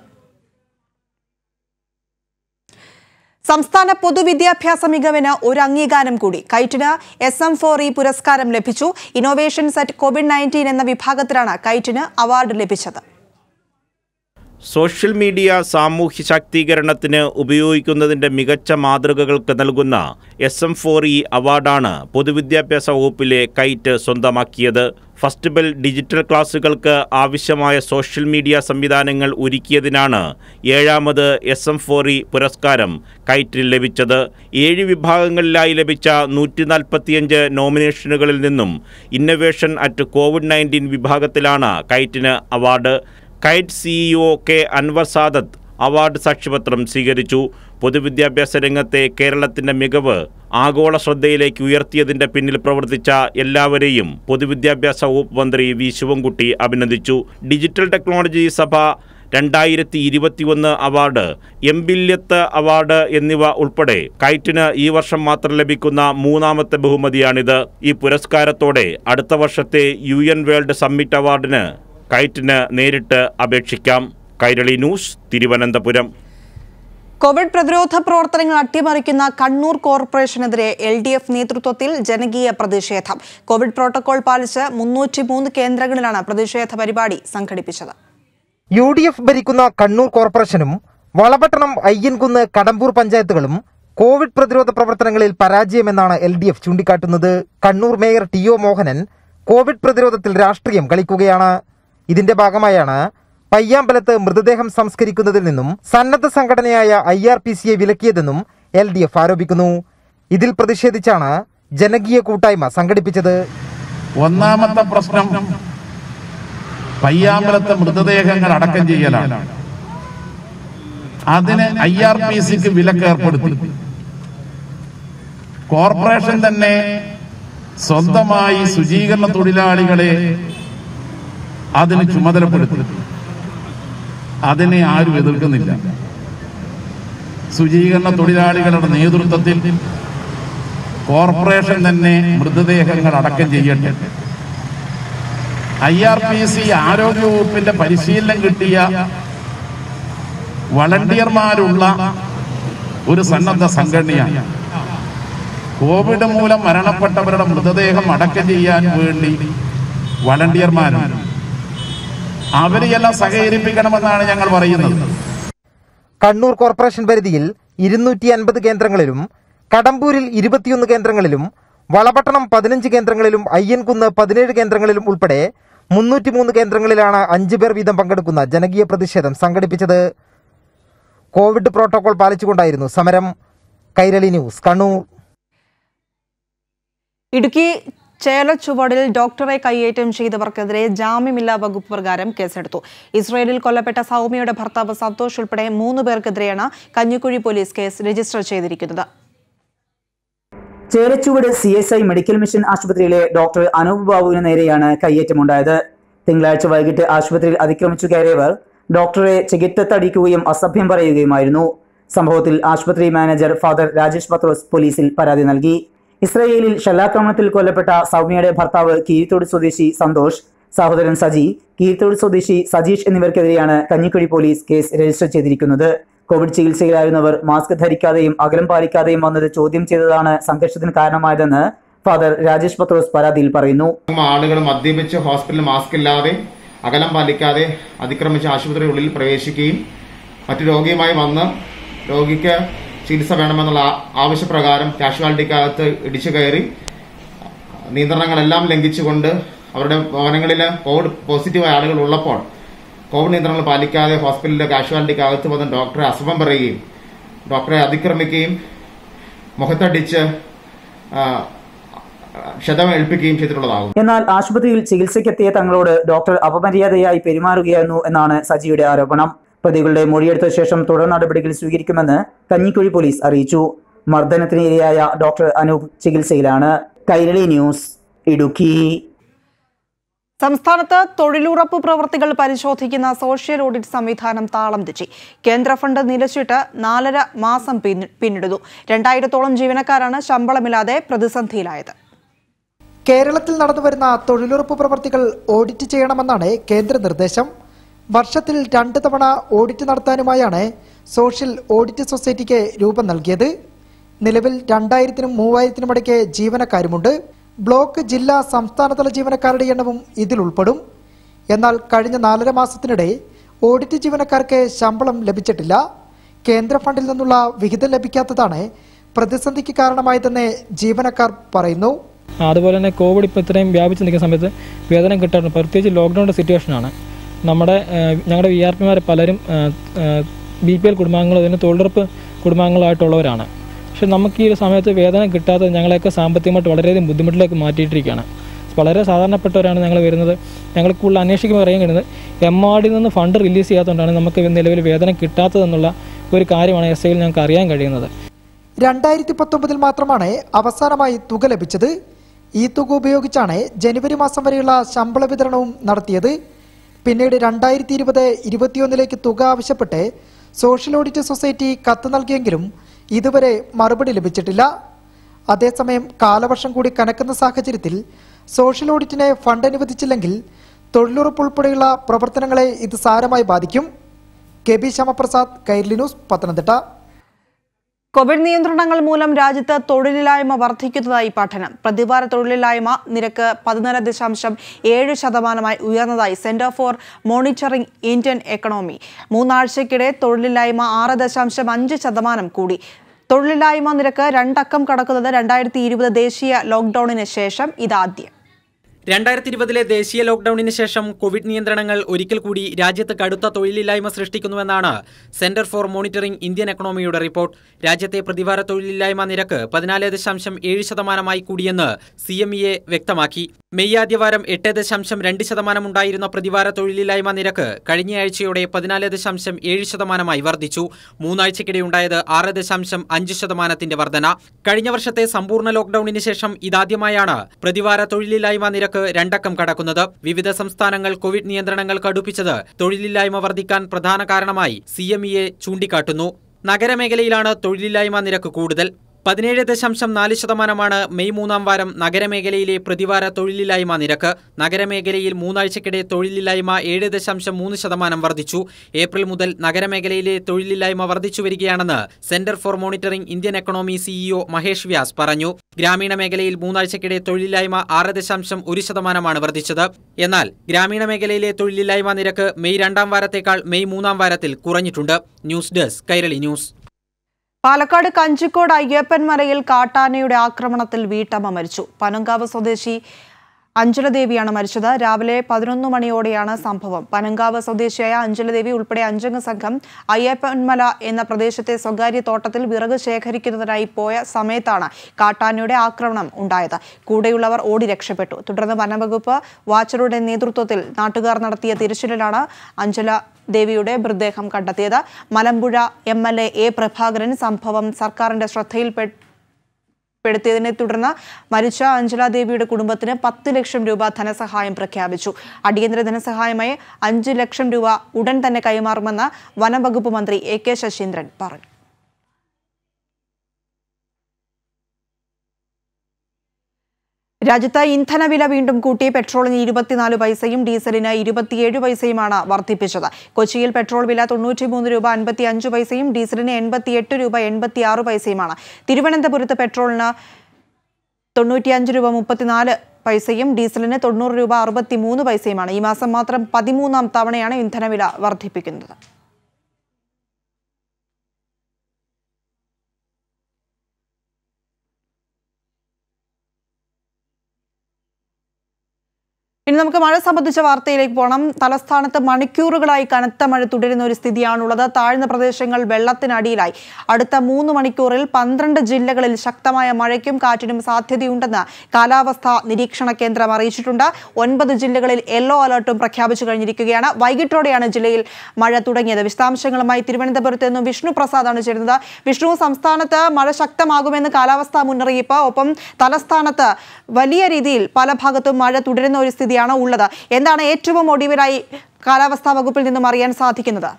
സംസ്ഥാന പൊതുവിദ്യാഭ്യാസ മികവിന് ഒരു അംഗീകാരം കൂടി കൈറ്റിന് എസ് എം ഫോർ ഇ പുരസ്കാരം ലഭിച്ചു ഇന്നോവേഷൻസ് അറ്റ് കോവിഡ് നയൻറ്റീൻ എന്ന വിഭാഗത്തിലാണ് കൈറ്റിന് അവാർഡ് ലഭിച്ചത് സോഷ്യൽ മീഡിയ സാമൂഹ്യ ശാക്തീകരണത്തിന് ഉപയോഗിക്കുന്നതിൻ്റെ മികച്ച മാതൃകകൾക്ക് നൽകുന്ന എസ് എം ഫോർ ഇ അവാർഡാണ് പൊതുവിദ്യാഭ്യാസ വകുപ്പിലെ കൈറ്റ് സ്വന്തമാക്കിയത് ഫസ്റ്റ് ബെൽ ഡിജിറ്റൽ ക്ലാസുകൾക്ക് ആവശ്യമായ സോഷ്യൽ മീഡിയ സംവിധാനങ്ങൾ ഒരുക്കിയതിനാണ് ഏഴാമത് എസ് എം ഫോർ ഇ പുരസ്കാരം കൈറ്റിൽ ലഭിച്ചത് ഏഴ് വിഭാഗങ്ങളിലായി ലഭിച്ച നൂറ്റി നാൽപ്പത്തിയഞ്ച് നോമിനേഷനുകളിൽ നിന്നും ഇന്നൊവേഷൻ അറ്റ് കോവിഡ് നയൻറ്റീൻ വിഭാഗത്തിലാണ് കൈറ്റിന് award KITE CEO K Anvar Sadath award സാക്ഷ്യപത്രം സ്വീകരിച്ചു പൊതുവിദ്യാഭ്യാസ രംഗത്തെ കേരളത്തിൻ്റെ മികവ് ആഗോള ശ്രദ്ധയിലേക്ക് ഉയർത്തിയതിൻ്റെ പിന്നിൽ പ്രവർത്തിച്ച എല്ലാവരെയും പൊതുവിദ്യാഭ്യാസ വകുപ്പ് മന്ത്രി വി ശിവൻകുട്ടി അഭിനന്ദിച്ചു ഡിജിറ്റൽ ടെക്നോളജി സഭ രണ്ടായിരത്തി ഇരുപത്തിയൊന്ന് അവാർഡ് എംബില്യത്ത് അവാർഡ് എന്നിവ ഉൾപ്പെടെ കൈറ്റിന് ഈ വർഷം മാത്രം ലഭിക്കുന്ന മൂന്നാമത്തെ ബഹുമതിയാണിത് ഈ പുരസ്കാരത്തോടെ അടുത്ത വർഷത്തെ യു എൻ വേൾഡ് സമ്മിറ്റ് അവാർഡിന് കൈറ്റിന് നേരിട്ട് അപേക്ഷിക്കാം കൈരളി ന്യൂസ് തിരുവനന്തപുരം കോവിഡ് പ്രതിരോധ പ്രവർത്തനങ്ങൾ അട്ടിമറിക്കുന്ന കണ്ണൂർ കോർപ്പറേഷനെതിരെ എൽ ഡി എഫ് നേതൃത്വത്തിൽ ജനകീയ പ്രതിഷേധം കോവിഡ് പ്രോട്ടോകോൾ പാലിച്ച് മുന്നൂറ്റി മൂന്ന് കേന്ദ്രങ്ങളിലാണ് പ്രതിഷേധ പരിപാടി സംഘടിപ്പിച്ചത് യു ഡി എഫ് ഭരിക്കുന്ന കണ്ണൂർ കോർപ്പറേഷനും വളപട്ടണം അയ്യൻകുന്ന് കടമ്പൂർ പഞ്ചായത്തുകളും കോവിഡ് പ്രതിരോധ പ്രവർത്തനങ്ങളിൽ പരാജയമെന്നാണ് എൽ ഡി എഫ് ചൂണ്ടിക്കാട്ടുന്നത് Kannur mayor T O Mohanan covid പ്രതിരോധത്തിൽ രാഷ്ട്രീയം കളിക്കുകയാണ് ഇതിന്റെ ഭാഗമായാണ് പയ്യാമ്പലത്ത് മൃതദേഹം സംസ്കരിക്കുന്നതിൽ നിന്നും സന്നദ്ധ സംഘടനയായ ഐ ആർ പി സിയെ വിലക്കിയതെന്നും എൽ ഡി എഫ് ആരോപിക്കുന്നു ഇതിൽ പ്രതിഷേധിച്ചാണ് ജനകീയ കൂട്ടായ്മ സംഘടിപ്പിച്ചത് ഒന്നാമത്തെ പ്രശ്നം പയ്യാമ്പലത്തെ മൃതദേഹങ്ങൾ അടക്കം ചെയ്യലാണ് അതിന് ഐ ആർ പി സിക്ക് വിലക്ക് ഏർപ്പെടുത്തി കോർപ്പറേഷൻ തന്നെ സ്വന്തമായി ശുചീകരണ തൊഴിലാളികളെ അതിന് ചുമതലപ്പെടുത്തി അതിനെ ആരും എതിർക്കുന്നില്ല ശുചീകരണ തൊഴിലാളികളുടെ നേതൃത്വത്തിൽ കോർപ്പറേഷൻ തന്നെ മൃതദേഹങ്ങൾ അടക്കം ചെയ്യട്ടെ ഐ ആർ പി സി ആരോഗ്യവകുപ്പിന്റെ പരിശീലനം കിട്ടിയ വളണ്ടിയർമാരുള്ള ഒരു സന്നദ്ധ സംഘടനയാണ് കോവിഡ് മൂലം മരണപ്പെട്ടവരുടെ മൃതദേഹം അടക്കം ചെയ്യാൻ വേണ്ടി വളണ്ടിയർമാരുണ്ട് അവരെയെല്ലാം സഹകരിപ്പിക്കണമെന്നാണ് ഞങ്ങൾ പറയുന്നത് കണ്ണൂർ കോർപ്പറേഷൻ പരിധിയിൽ ഇരുന്നൂറ്റി അൻപത് കേന്ദ്രങ്ങളിലും കടമ്പൂരിൽ ഇരുപത്തിയൊന്ന് കേന്ദ്രങ്ങളിലും വളപട്ടണം പതിനഞ്ച് കേന്ദ്രങ്ങളിലും അയ്യൻകുന്ന് പതിനേഴ് കേന്ദ്രങ്ങളിലും ഉൾപ്പെടെ മുന്നൂറ്റിമൂന്ന് കേന്ദ്രങ്ങളിലാണ് അഞ്ചു പേർ വീതം പങ്കെടുക്കുന്ന ജനകീയ പ്രതിഷേധം സംഘടിപ്പിച്ചത് കോവിഡ് പ്രോട്ടോകോൾ പാലിച്ചുകൊണ്ടായിരുന്നു സമരം കൈരളി ന്യൂസ് കണ്ണൂർ ഇടുക്കി ചേലച്ചുവടിൽ ഡോക്ടറെ കയ്യേറ്റം ചെയ്തവർക്കെതിരെ ജാമ്യമില്ലാ വകുപ്പ് പ്രകാരം കേസെടുത്തു ഇസ്രയേലിൽ കൊല്ലപ്പെട്ട സൗമ്യയുടെ ഭർത്താവ് സന്തോഷ് ഉൾപ്പെടെ മൂന്ന് പേർക്കെതിരെയാണ് കഞ്ഞിക്കുഴി പോലീസ് കേസ് രജിസ്റ്റർ ചെയ്തിരിക്കുന്നത് Cherachuvadu C S I medical mission ആശുപത്രിയിലെ ഡോക്ടർ അനൂപ് ബാബുവിന് നേരെയാണ് കയ്യേറ്റമുണ്ടായത് തിങ്കളാഴ്ച വൈകിട്ട് ആശുപത്രിയിൽ അതിക്രമിച്ചു കയറിയവർ ഡോക്ടറെ ചികിത്സത്തടിക്കുകയും അസഭ്യം പറയുകയുമായിരുന്നു സംഭവത്തിൽ ആശുപത്രി മാനേജർ ഫാദർ രാജേഷ് പത്രോസ് പോലീസിൽ പരാതി നൽകി ഇസ്രയേലിൽ ഷെല്ലാക്രമണത്തിൽ കൊല്ലപ്പെട്ട സൗമ്യയുടെ ഭർത്താവ് കീരിത്തോട് സ്വദേശി സന്തോഷ് സഹോദരൻ സജി കീരിത്തോട് സ്വദേശി സജീഷ് എന്നിവർക്കെതിരെയാണ് കഞ്ഞിക്കുഴി പോലീസ് കേസ് രജിസ്റ്റർ ചെയ്തിരിക്കുന്നത് കോവിഡ് ചികിത്സയിലായിരുന്നവർ മാസ്ക് ധരിക്കാതെയും അകലം പാലിക്കാതെയും വന്നത് ചോദ്യം ചെയ്തതാണ് സംഘർഷത്തിന് കാരണമായതെന്ന് ഫാദർ രാജേഷ് പത്രോസ് പരാതിയിൽ പറയുന്നു ആളുകൾ മദ്യപിച്ച് ഹോസ്പിറ്റലിൽ മാസ്ക് ഇല്ലാതെ അകലം പാലിക്കാതെ അതിക്രമിച്ച് ആശുപത്രിയുള്ളിൽ പ്രവേശിക്കുകയും മറ്റു രോഗിയുമായി വന്ന് രോഗിക്ക് ചികിത്സ വേണമെന്നുള്ള ആ- ആവശ്യപ്രകാരം കാഷ്വാലിറ്റിക്കകത്ത് ഇടിച്ചു കയറി നിയന്ത്രണങ്ങളെല്ലാം ലംഘിച്ചുകൊണ്ട് അവരുടെ ഭവനങ്ങളിൽ കോവിഡ് പോസിറ്റീവായ ആളുകൾ ഉള്ളപ്പോൾ കോവിഡ് നിയന്ത്രണങ്ങൾ പാലിക്കാതെ ഹോസ്പിറ്റലിലെ കാഷ്വാലിറ്റിക്കകത്ത് വന്ന് ഡോക്ടറെ അസുഖം പറയുകയും ഡോക്ടറെ അതിക്രമിക്കുകയും മുഖത്തടിച്ച് ആ, ക്ഷതം ഏൽപ്പിക്കുകയും ചെയ്തിട്ടുള്ളതാകും എന്നാൽ ആശുപത്രിയിൽ ചികിത്സയ്ക്കെത്തിയ തങ്ങളോട് ഡോക്ടർ അപമര്യാദയായി പെരുമാറുകയായിരുന്നു എന്നാണ് സജിയുടെ ആരോപണം പ്രതികളുടെ മൊഴിയെടുത്ത ശേഷം തുടർ നടപടികൾ സ്വീകരിക്കുമെന്ന് കഞ്ഞിക്കുഴി പോലീസ് അറിയിച്ചു മർദ്ദനത്തിന് ഇരയായ ഡോക്ടർ അനൂപ് ചികിത്സയിലാണ് കൈരളി ന്യൂസ് ഇടുക്കി സംസ്ഥാനത്ത് തൊഴിലുറപ്പ് പ്രവർത്തികൾ പരിശോധിക്കുന്ന സോഷ്യൽ ഓഡിറ്റ് സംവിധാനം താളം തെറ്റി കേന്ദ്ര ഫണ്ട് നിലച്ചിട്ട് നാലര മാസം പിന്നി- പിന്നിടുന്നു രണ്ടായിരത്തോളം ജീവനക്കാരാണ് ശമ്പളമില്ലാതെ പ്രതിസന്ധിയിലായത് കേരളത്തിൽ നടന്നുവരുന്ന തൊഴിലുറപ്പ് പ്രവർത്തികൾ ഓഡിറ്റ് ചെയ്യണമെന്നാണ് കേന്ദ്ര നിർദ്ദേശം വർഷത്തിൽ രണ്ട് തവണ ഓഡിറ്റ് നടത്താനുമായാണ് സോഷ്യൽ ഓഡിറ്റ് സൊസൈറ്റിക്ക് രൂപം നൽകിയത് നിലവിൽ രണ്ടായിരത്തിനും മൂവായിരത്തിനും ഇടയ്ക്ക് ജീവനക്കാരുമുണ്ട് ബ്ലോക്ക് ജില്ലാ സംസ്ഥാനതല ജീവനക്കാരുടെ എണ്ണവും ഇതിൽ ഉൾപ്പെടും എന്നാൽ കഴിഞ്ഞ നാലര മാസത്തിനിടെ ഓഡിറ്റ് ജീവനക്കാർക്ക് ശമ്പളം ലഭിച്ചിട്ടില്ല കേന്ദ്ര ഫണ്ടിൽ നിന്നുള്ള വിഹിതം ലഭിക്കാത്തതാണ് പ്രതിസന്ധിക്ക് കാരണമായതെന്ന് ജീവനക്കാർ പറയുന്നു അതുപോലെ തന്നെ കോവിഡ് ഇപ്പോൾ ഇത്രയും വ്യാപിച്ച് നിൽക്കുന്ന സമയത്ത് വേതനം കിട്ടാറുണ്ട് പ്രത്യേകിച്ച് ലോക്ക്ഡൗണിൻ്റെ സിറ്റുവേഷനാണ് നമ്മുടെ ഏഹ്, ഞങ്ങളുടെ വി ആർ പിമാർ പലരും ബി പി എൽ കുടുംബാംഗങ്ങൾ അതിന് തൊഴിലുറപ്പ് കുടുംബാംഗങ്ങളായിട്ടുള്ളവരാണ് പക്ഷെ നമുക്ക് ഈ ഒരു സമയത്ത് വേതനം കിട്ടാതെ ഞങ്ങളെയൊക്കെ സാമ്പത്തികമായിട്ട് വളരെയധികം ബുദ്ധിമുട്ടിലേക്ക് മാറ്റിയിട്ടിരിക്കുകയാണ് വളരെ സാധാരണപ്പെട്ടവരാണ് ഞങ്ങൾ വരുന്നത് ഞങ്ങൾ കൂടുതൽ അന്വേഷിക്കുമ്പോൾ അറിയാൻ കഴിയുന്നത് എം ആർ ഡിയിൽ നിന്ന് ഫണ്ട് റിലീസ് ചെയ്യാത്തതുകൊണ്ടാണ് നമുക്ക് നിലവിൽ വേതനം കിട്ടാത്തതെന്നുള്ള ഒരു കാര്യമാണ് എസ് ഐയിൽ ഞങ്ങൾക്ക് അറിയാൻ കഴിയുന്നത് രണ്ടായിരത്തി പത്തൊമ്പതിൽ മാത്രമാണ് അവസാനമായി തുക ലഭിച്ചത് ഈ തുക ഉപയോഗിച്ചാണ് ജനുവരി മാസം വരെയുള്ള ശമ്പള വിതരണവും നടത്തിയത് പിന്നീട് രണ്ടായിരത്തി ഇരുപത് ഇരുപത്തിയൊന്നിലേക്ക് തുക ആവശ്യപ്പെട്ട് സോഷ്യൽ ഓഡിറ്റ് സൊസൈറ്റി കത്ത് നൽകിയെങ്കിലും ഇതുവരെ മറുപടി ലഭിച്ചിട്ടില്ല അതേസമയം കാലവർഷം കൂടി കനക്കുന്ന സാഹചര്യത്തിൽ സോഷ്യൽ ഓഡിറ്റിന് ഫണ്ട് അനുവദിച്ചില്ലെങ്കിൽ തൊഴിലുറപ്പ് ഉൾപ്പെടെയുള്ള പ്രവർത്തനങ്ങളെ ഇത് സാരമായി ബാധിക്കും K B Shyamaprasad Kairali news Pathanamthitta Covid നിയന്ത്രണങ്ങൾ മൂലം രാജ്യത്ത് തൊഴിലില്ലായ്മ വർദ്ധിക്കുന്നതായി പഠനം പ്രതിവാര തൊഴിലില്ലായ്മ നിരക്ക് പതിനാല് ദശാംശം ഏഴ് ശതമാനമായി ഉയർന്നതായി centre for monitoring Indian economy മൂന്നാഴ്ചയ്ക്കിടെ തൊഴിലില്ലായ്മ ആറ് ദശാംശം അഞ്ച് ശതമാനം കൂടി തൊഴിലില്ലായ്മ നിരക്ക് രണ്ടക്കം കടക്കുന്നത് രണ്ടായിരത്തി ഇരുപത് ദേശീയ ലോക്ഡൌണിന് ശേഷം ഇതാദ്യം രണ്ടായിരത്തി ഇരുപതിലെ ദേശീയ ലോക്ഡൌണിന് ശേഷം കോവിഡ് നിയന്ത്രണങ്ങൾ ഒരിക്കൽ കൂടി രാജ്യത്ത് കടുത്ത തൊഴിലില്ലായ്മ സൃഷ്ടിക്കുന്നുവെന്നാണ് സെന്റർ ഫോർ മോണിറ്ററിംഗ് ഇന്ത്യൻ എക്കണോമിയുടെ റിപ്പോർട്ട് രാജ്യത്തെ പ്രതിവാര തൊഴിലില്ലായ്മ നിരക്ക് പതിനാല് ദശാംശം ഏഴ് ശതമാനമായി കൂടിയെന്ന് സി എം ഇ എ വ്യക്തമാക്കി മെയ് ആദ്യവാരം എട്ട് ദശാംശം രണ്ട് ശതമാനം ഉണ്ടായിരുന്ന പ്രതിവാര തൊഴിലില്ലായ്മ നിരക്ക് കഴിഞ്ഞയാഴ്ചയോടെ പതിനാല് ദശാംശം ഏഴ് ശതമാനമായി വർദ്ധിച്ചു മൂന്നാഴ്ചക്കിടെ ഉണ്ടായത് ആറ് ദശാംശം അഞ്ച് ശതമാനത്തിന്റെ വർധന കഴിഞ്ഞ വർഷത്തെ സമ്പൂർണ്ണ ലോക്ഡൌണിന് ശേഷം ഇതാദ്യമായാണ് പ്രതിവാര തൊഴിലില്ലായ്മ നിരക്ക് രണ്ടക്കം കടക്കുന്നത് വിവിധ സംസ്ഥാനങ്ങൾ കോവിഡ് നിയന്ത്രണങ്ങൾ കടുപ്പിച്ചത് തൊഴിലില്ലായ്മ വർദ്ധിക്കാൻ പ്രധാന കാരണമായി സി എം ഇ എ ചൂണ്ടിക്കാട്ടുന്നു നഗരമേഖലയിലാണ് തൊഴിലില്ലായ്മ നിരക്ക് കൂടുതൽ പതിനേഴ് ദശാംശം നാല് ശതമാനമാണ് മെയ് മൂന്നാം വാരം നഗരമേഖലയിലെ പ്രതിവാര തൊഴിലില്ലായ്മ നിരക്ക് നഗരമേഖലയിൽ മൂന്നാഴ്ചക്കിടെ തൊഴിലില്ലായ്മ ഏഴ് ദശാംശം മൂന്ന് ശതമാനം വർദ്ധിച്ചു ഏപ്രിൽ മുതൽ നഗരമേഖലയിലെ തൊഴിലില്ലായ്മ വർദ്ധിച്ചു വരികയാണെന്ന് centre for monitoring Indian economy CEO Mahesh Vyas പറഞ്ഞു ഗ്രാമീണ മേഖലയിൽ മൂന്നാഴ്ചക്കിടെ തൊഴിലില്ലായ്മ ആറ് ദശാംശം ഒരു ശതമാനമാണ് വർദ്ധിച്ചത് എന്നാൽ ഗ്രാമീണ മേഖലയിലെ തൊഴിലില്ലായ്മ നിരക്ക് മെയ് രണ്ടാം വാരത്തേക്കാൾ മെയ് മൂന്നാം വാരത്തിൽ കുറഞ്ഞിട്ടുണ്ട് news desk Kairali news Palakkad Kanjikode അയ്യപ്പൻമലയിൽ കാട്ടാനയുടെ ആക്രമണത്തിൽ വീട്ടമ്മ മരിച്ചു പനങ്കാവ് സ്വദേശി അഞ്ജലദേവിയാണ് മരിച്ചത് രാവിലെ പതിനൊന്ന് മണിയോടെയാണ് സംഭവം പനങ്കാവ് സ്വദേശിയായ അഞ്ജലദേവി ഉൾപ്പെടെ അഞ്ചംഗ സംഘം അയ്യപ്പൻമല എന്ന പ്രദേശത്തെ സ്വകാര്യ തോട്ടത്തിൽ വിറക് ശേഖരിക്കുന്നതിനായി പോയ സമയത്താണ് കാട്ടാനയുടെ ആക്രമണം ഉണ്ടായത് കൂടെയുള്ളവർ ഓടി രക്ഷപ്പെട്ടു തുടർന്ന് വനംവകുപ്പ് വാച്ചറുടെ നേതൃത്വത്തിൽ നാട്ടുകാർ നടത്തിയ തിരച്ചിലിലാണ് അഞ്ജല ദേവിയുടെ മൃതദേഹം കണ്ടെത്തിയത് Malampuzha M L A A Prabhakaran സംഭവം സർക്കാരിന്റെ ശ്രദ്ധയിൽപ്പെട്ട പ്പെടുത്തിയതിനെ തുടർന്ന് മരിച്ച അഞ്ജല ദേവിയുടെ കുടുംബത്തിന് പത്ത് ലക്ഷം രൂപ ധനസഹായം പ്രഖ്യാപിച്ചു അടിയന്തര ധനസഹായമായി അഞ്ച് ലക്ഷം രൂപ ഉടൻ തന്നെ കൈമാറുമെന്ന് വനംവകുപ്പ് മന്ത്രി എ കെ ശശീന്ദ്രൻ പറഞ്ഞു രാജ്യത്ത് ഇന്ധനവില വീണ്ടും കൂട്ടി പെട്രോളിന് ഇരുപത്തിനാല് പൈസയും ഡീസലിന് ഇരുപത്തിയേഴ് പൈസയുമാണ് വർദ്ധിപ്പിച്ചത് കൊച്ചിയിൽ പെട്രോൾ വില തൊണ്ണൂറ്റിമൂന്ന് രൂപ അൻപത്തി അഞ്ച് പൈസയും ഡീസലിന് എൺപത്തിയെട്ട് രൂപ എൺപത്തിയാറ് പൈസയുമാണ് തിരുവനന്തപുരത്ത് പെട്രോളിന് തൊണ്ണൂറ്റിയഞ്ച് രൂപ മുപ്പത്തിനാല് പൈസയും ഡീസലിന് തൊണ്ണൂറ് രൂപ അറുപത്തിമൂന്ന് പൈസയുമാണ് ഈ മാസം മാത്രം പതിമൂന്നാം തവണയാണ് ഇന്ധനവില വർദ്ധിപ്പിക്കുന്നത് ഇനി നമുക്ക് മഴ സംബന്ധിച്ച വാർത്തയിലേക്ക് പോകണം തലസ്ഥാനത്ത് മണിക്കൂറുകളായി കനത്ത മഴ തുടരുന്ന ഒരു സ്ഥിതിയാണുള്ളത് താഴ്ന്ന പ്രദേശങ്ങൾ വെള്ളത്തിനടിയിലായി അടുത്ത മൂന്ന് മണിക്കൂറിൽ പന്ത്രണ്ട് ജില്ലകളിൽ ശക്തമായ മഴയ്ക്കും കാറ്റിനും സാധ്യതയുണ്ടെന്ന് കാലാവസ്ഥാ നിരീക്ഷണ കേന്ദ്രം അറിയിച്ചിട്ടുണ്ട് ഒൻപത് ജില്ലകളിൽ യെല്ലോ അലർട്ടും പ്രഖ്യാപിച്ചു കഴിഞ്ഞിരിക്കുകയാണ് വൈകിട്ടോടെയാണ് ജില്ലയിൽ മഴ തുടങ്ങിയത് വിശദാംശങ്ങളുമായി തിരുവനന്തപുരത്ത് നിന്നും വിഷ്ണു പ്രസാദാണ് ചേരുന്നത് വിഷ്ണു സംസ്ഥാനത്ത് മഴ ശക്തമാകുമെന്ന് കാലാവസ്ഥാ മുന്നറിയിപ്പ് ഒപ്പം തലസ്ഥാനത്ത് വലിയ രീതിയിൽ പല ഭാഗത്തും മഴ തുടരുന്ന ഒരു സ്ഥിതിയാണ് ഉള്ളത് എന്താണ് ഏറ്റവും ഒടുവിലായി കാലാവസ്ഥാ വകുപ്പിൽ നിന്നും അറിയാൻ സാധിക്കുന്നത്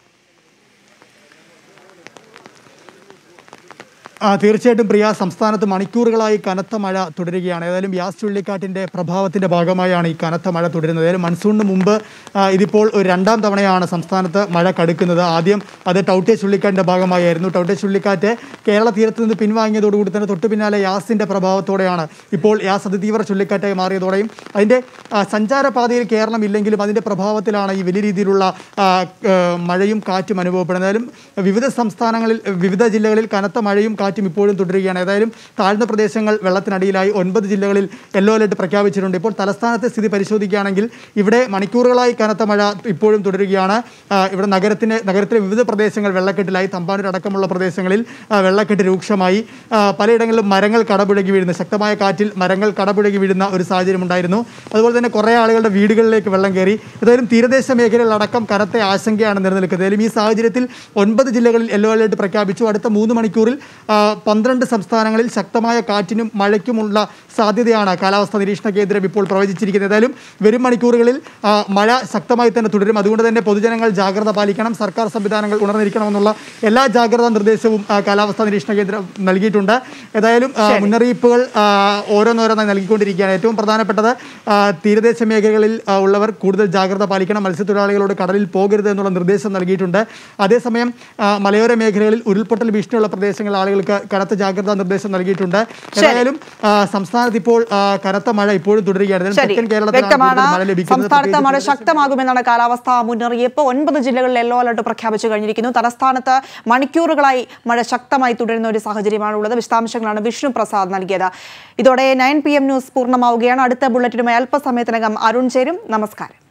ആ, തീർച്ചയായിട്ടും പ്രിയ സംസ്ഥാനത്ത് മണിക്കൂറുകളായി കനത്ത മഴ തുടരുകയാണ് ഏതായാലും യാസ് ചുഴലിക്കാറ്റിൻ്റെ പ്രഭാവത്തിൻ്റെ ഭാഗമായാണ് ഈ കനത്ത മഴ തുടരുന്നത് ഏതായാലും മൺസൂണിന് മുമ്പ് ആ, ഇതിപ്പോൾ ഒരു രണ്ടാം തവണയാണ് സംസ്ഥാനത്ത് മഴ കടുക്കുന്നത് ആദ്യം അത് ടൗട്ടെ ചുഴലിക്കാറ്റിൻ്റെ ഭാഗമായിരുന്നു ടൗട്ടെ ചുഴലിക്കാറ്റ് കേരള തീരത്ത് നിന്ന് പിൻവാങ്ങിയതോടുകൂടി തന്നെ തൊട്ടു പിന്നാലെ യാസിൻ്റെ പ്രഭാവത്തോടെയാണ് ഇപ്പോൾ യാസ് അതിതീവ്ര ചുഴലിക്കാറ്റായി മാറിയതോടെയും അതിൻ്റെ ആ, സഞ്ചാരപാതയിൽ കേരളം ഇല്ലെങ്കിലും അതിൻ്റെ പ്രഭാവത്തിലാണ് ഈ വലിയ രീതിയിലുള്ള ആ, ആ, മഴയും കാറ്റും അനുഭവപ്പെടുന്നത് ഏതായാലും വിവിധ സംസ്ഥാനങ്ങളിൽ വിവിധ ജില്ലകളിൽ കനത്ത മഴയും കാറ്റും ഇപ്പോഴും തുടരുകയാണ് ഏതായാലും താഴ്ന്ന പ്രദേശങ്ങൾ വെള്ളത്തിനടിയിലായി ഒൻപത് ജില്ലകളിൽ യെല്ലോ അലർട്ട് പ്രഖ്യാപിച്ചിട്ടുണ്ട് ഇപ്പോൾ തലസ്ഥാനത്തെ സ്ഥിതി പരിശോധിക്കുകയാണെങ്കിൽ ഇവിടെ മണിക്കൂറുകളായി കനത്ത മഴ ഇപ്പോഴും തുടരുകയാണ് ആ, ഇവിടെ നഗരത്തിന് നഗരത്തിലെ വിവിധ പ്രദേശങ്ങൾ വെള്ളക്കെട്ടിലായി തമ്പാനൂർ അടക്കമുള്ള പ്രദേശങ്ങളിൽ ആ, വെള്ളക്കെട്ട് രൂക്ഷമായി ആ, പലയിടങ്ങളിലും മരങ്ങൾ കടപുഴകി വീഴുന്ന ശക്തമായ കാറ്റിൽ മരങ്ങൾ കടപുഴകി വീഴുന്ന ഒരു സാഹചര്യം ഉണ്ടായിരുന്നു അതുപോലെ തന്നെ കുറേ ആളുകളുടെ വീടുകളിലേക്ക് വെള്ളം കയറി ഏതായാലും തീരദേശ മേഖലകളിലടക്കം കനത്ത ആശങ്കയാണ് നിലനിൽക്കുന്നത് ഏതായാലും ഈ സാഹചര്യത്തിൽ ഒൻപത് ജില്ലകളിൽ യെല്ലോ അലർട്ട് പ്രഖ്യാപിച്ചു അടുത്ത മൂന്ന് മണിക്കൂറിൽ ആ, പന്ത്രണ്ട് സംസ്ഥാനങ്ങളിൽ ശക്തമായ കാറ്റിനും മഴയ്ക്കുമുള്ള സാധ്യതയാണ് കാലാവസ്ഥാ നിരീക്ഷണ കേന്ദ്രം ഇപ്പോൾ പ്രവചിച്ചിരിക്കുന്നത് ഏതായാലും വരും മണിക്കൂറുകളിൽ ആ, മഴ ശക്തമായി തന്നെ തുടരും അതുകൊണ്ട് തന്നെ പൊതുജനങ്ങൾ ജാഗ്രത പാലിക്കണം സർക്കാർ സംവിധാനങ്ങൾ ഉണർന്നിരിക്കണമെന്നുള്ള എല്ലാ ജാഗ്രതാ നിർദ്ദേശവും ആ, കാലാവസ്ഥാ നിരീക്ഷണ കേന്ദ്രം നൽകിയിട്ടുണ്ട് ഏതായാലും ആ, മുന്നറിയിപ്പുകൾ ആ, ഓരോന്നോരോന്നായി നൽകിക്കൊണ്ടിരിക്കുകയാണ് ഏറ്റവും പ്രധാനപ്പെട്ടത് ആ, തീരദേശ മേഖലകളിൽ ആ, ഉള്ളവർ കൂടുതൽ ജാഗ്രത പാലിക്കണം മത്സ്യത്തൊഴിലാളികളോട് കടലിൽ പോകരുത് എന്നുള്ള നിർദ്ദേശം നൽകിയിട്ടുണ്ട് അതേസമയം ആ, മലയോര മേഖലകളിൽ ഉരുൾപൊട്ടൽ ഭീഷണിയുള്ള പ്രദേശങ്ങളിൽ ആളുകൾക്ക് കനത്ത ജാഗ്രതാ നിർദ്ദേശം നൽകിയിട്ടുണ്ട് ഏതായാലും ആ, സംസ്ഥാനത്ത് ഇപ്പോൾ ആ, കനത്ത മഴ ഇപ്പോഴും തുടരുകയാണ് ഏതായാലും ശരി തെക്കൻ കേരളത്തിലാണ് വ്യക്തമാണ് കൂടുതൽ മഴ ലഭിക്കുന്നത് സംസ്ഥാനത്ത് മഴ പ്രത്യേകിച്ച് ശക്തമാകുമെന്നാണ് കാലാവസ്ഥാ മുന്നറിയിപ്പ് ഒൻപത് ജില്ലകളിൽ യെല്ലോ അലർട്ട് പ്രഖ്യാപിച്ചു കഴിഞ്ഞിരിക്കുന്നു തലസ്ഥാനത്ത് മണിക്കൂറുകളായി മഴ ശക്തമായി തുടരുന്ന ഒരു സാഹചര്യമാണ് ഉള്ളത് വിശദാംശങ്ങളാണ് വിഷ്ണു പ്രസാദ് നൽകിയത് ഇതോടെ നയൻ പി എം ന്യൂസ് പൂർണ്ണമാവുകയാണ് അടുത്ത ബുള്ളറ്റിനുമായി അല്പസമയത്തിനകം അരുൺ ചേരും നമസ്കാരം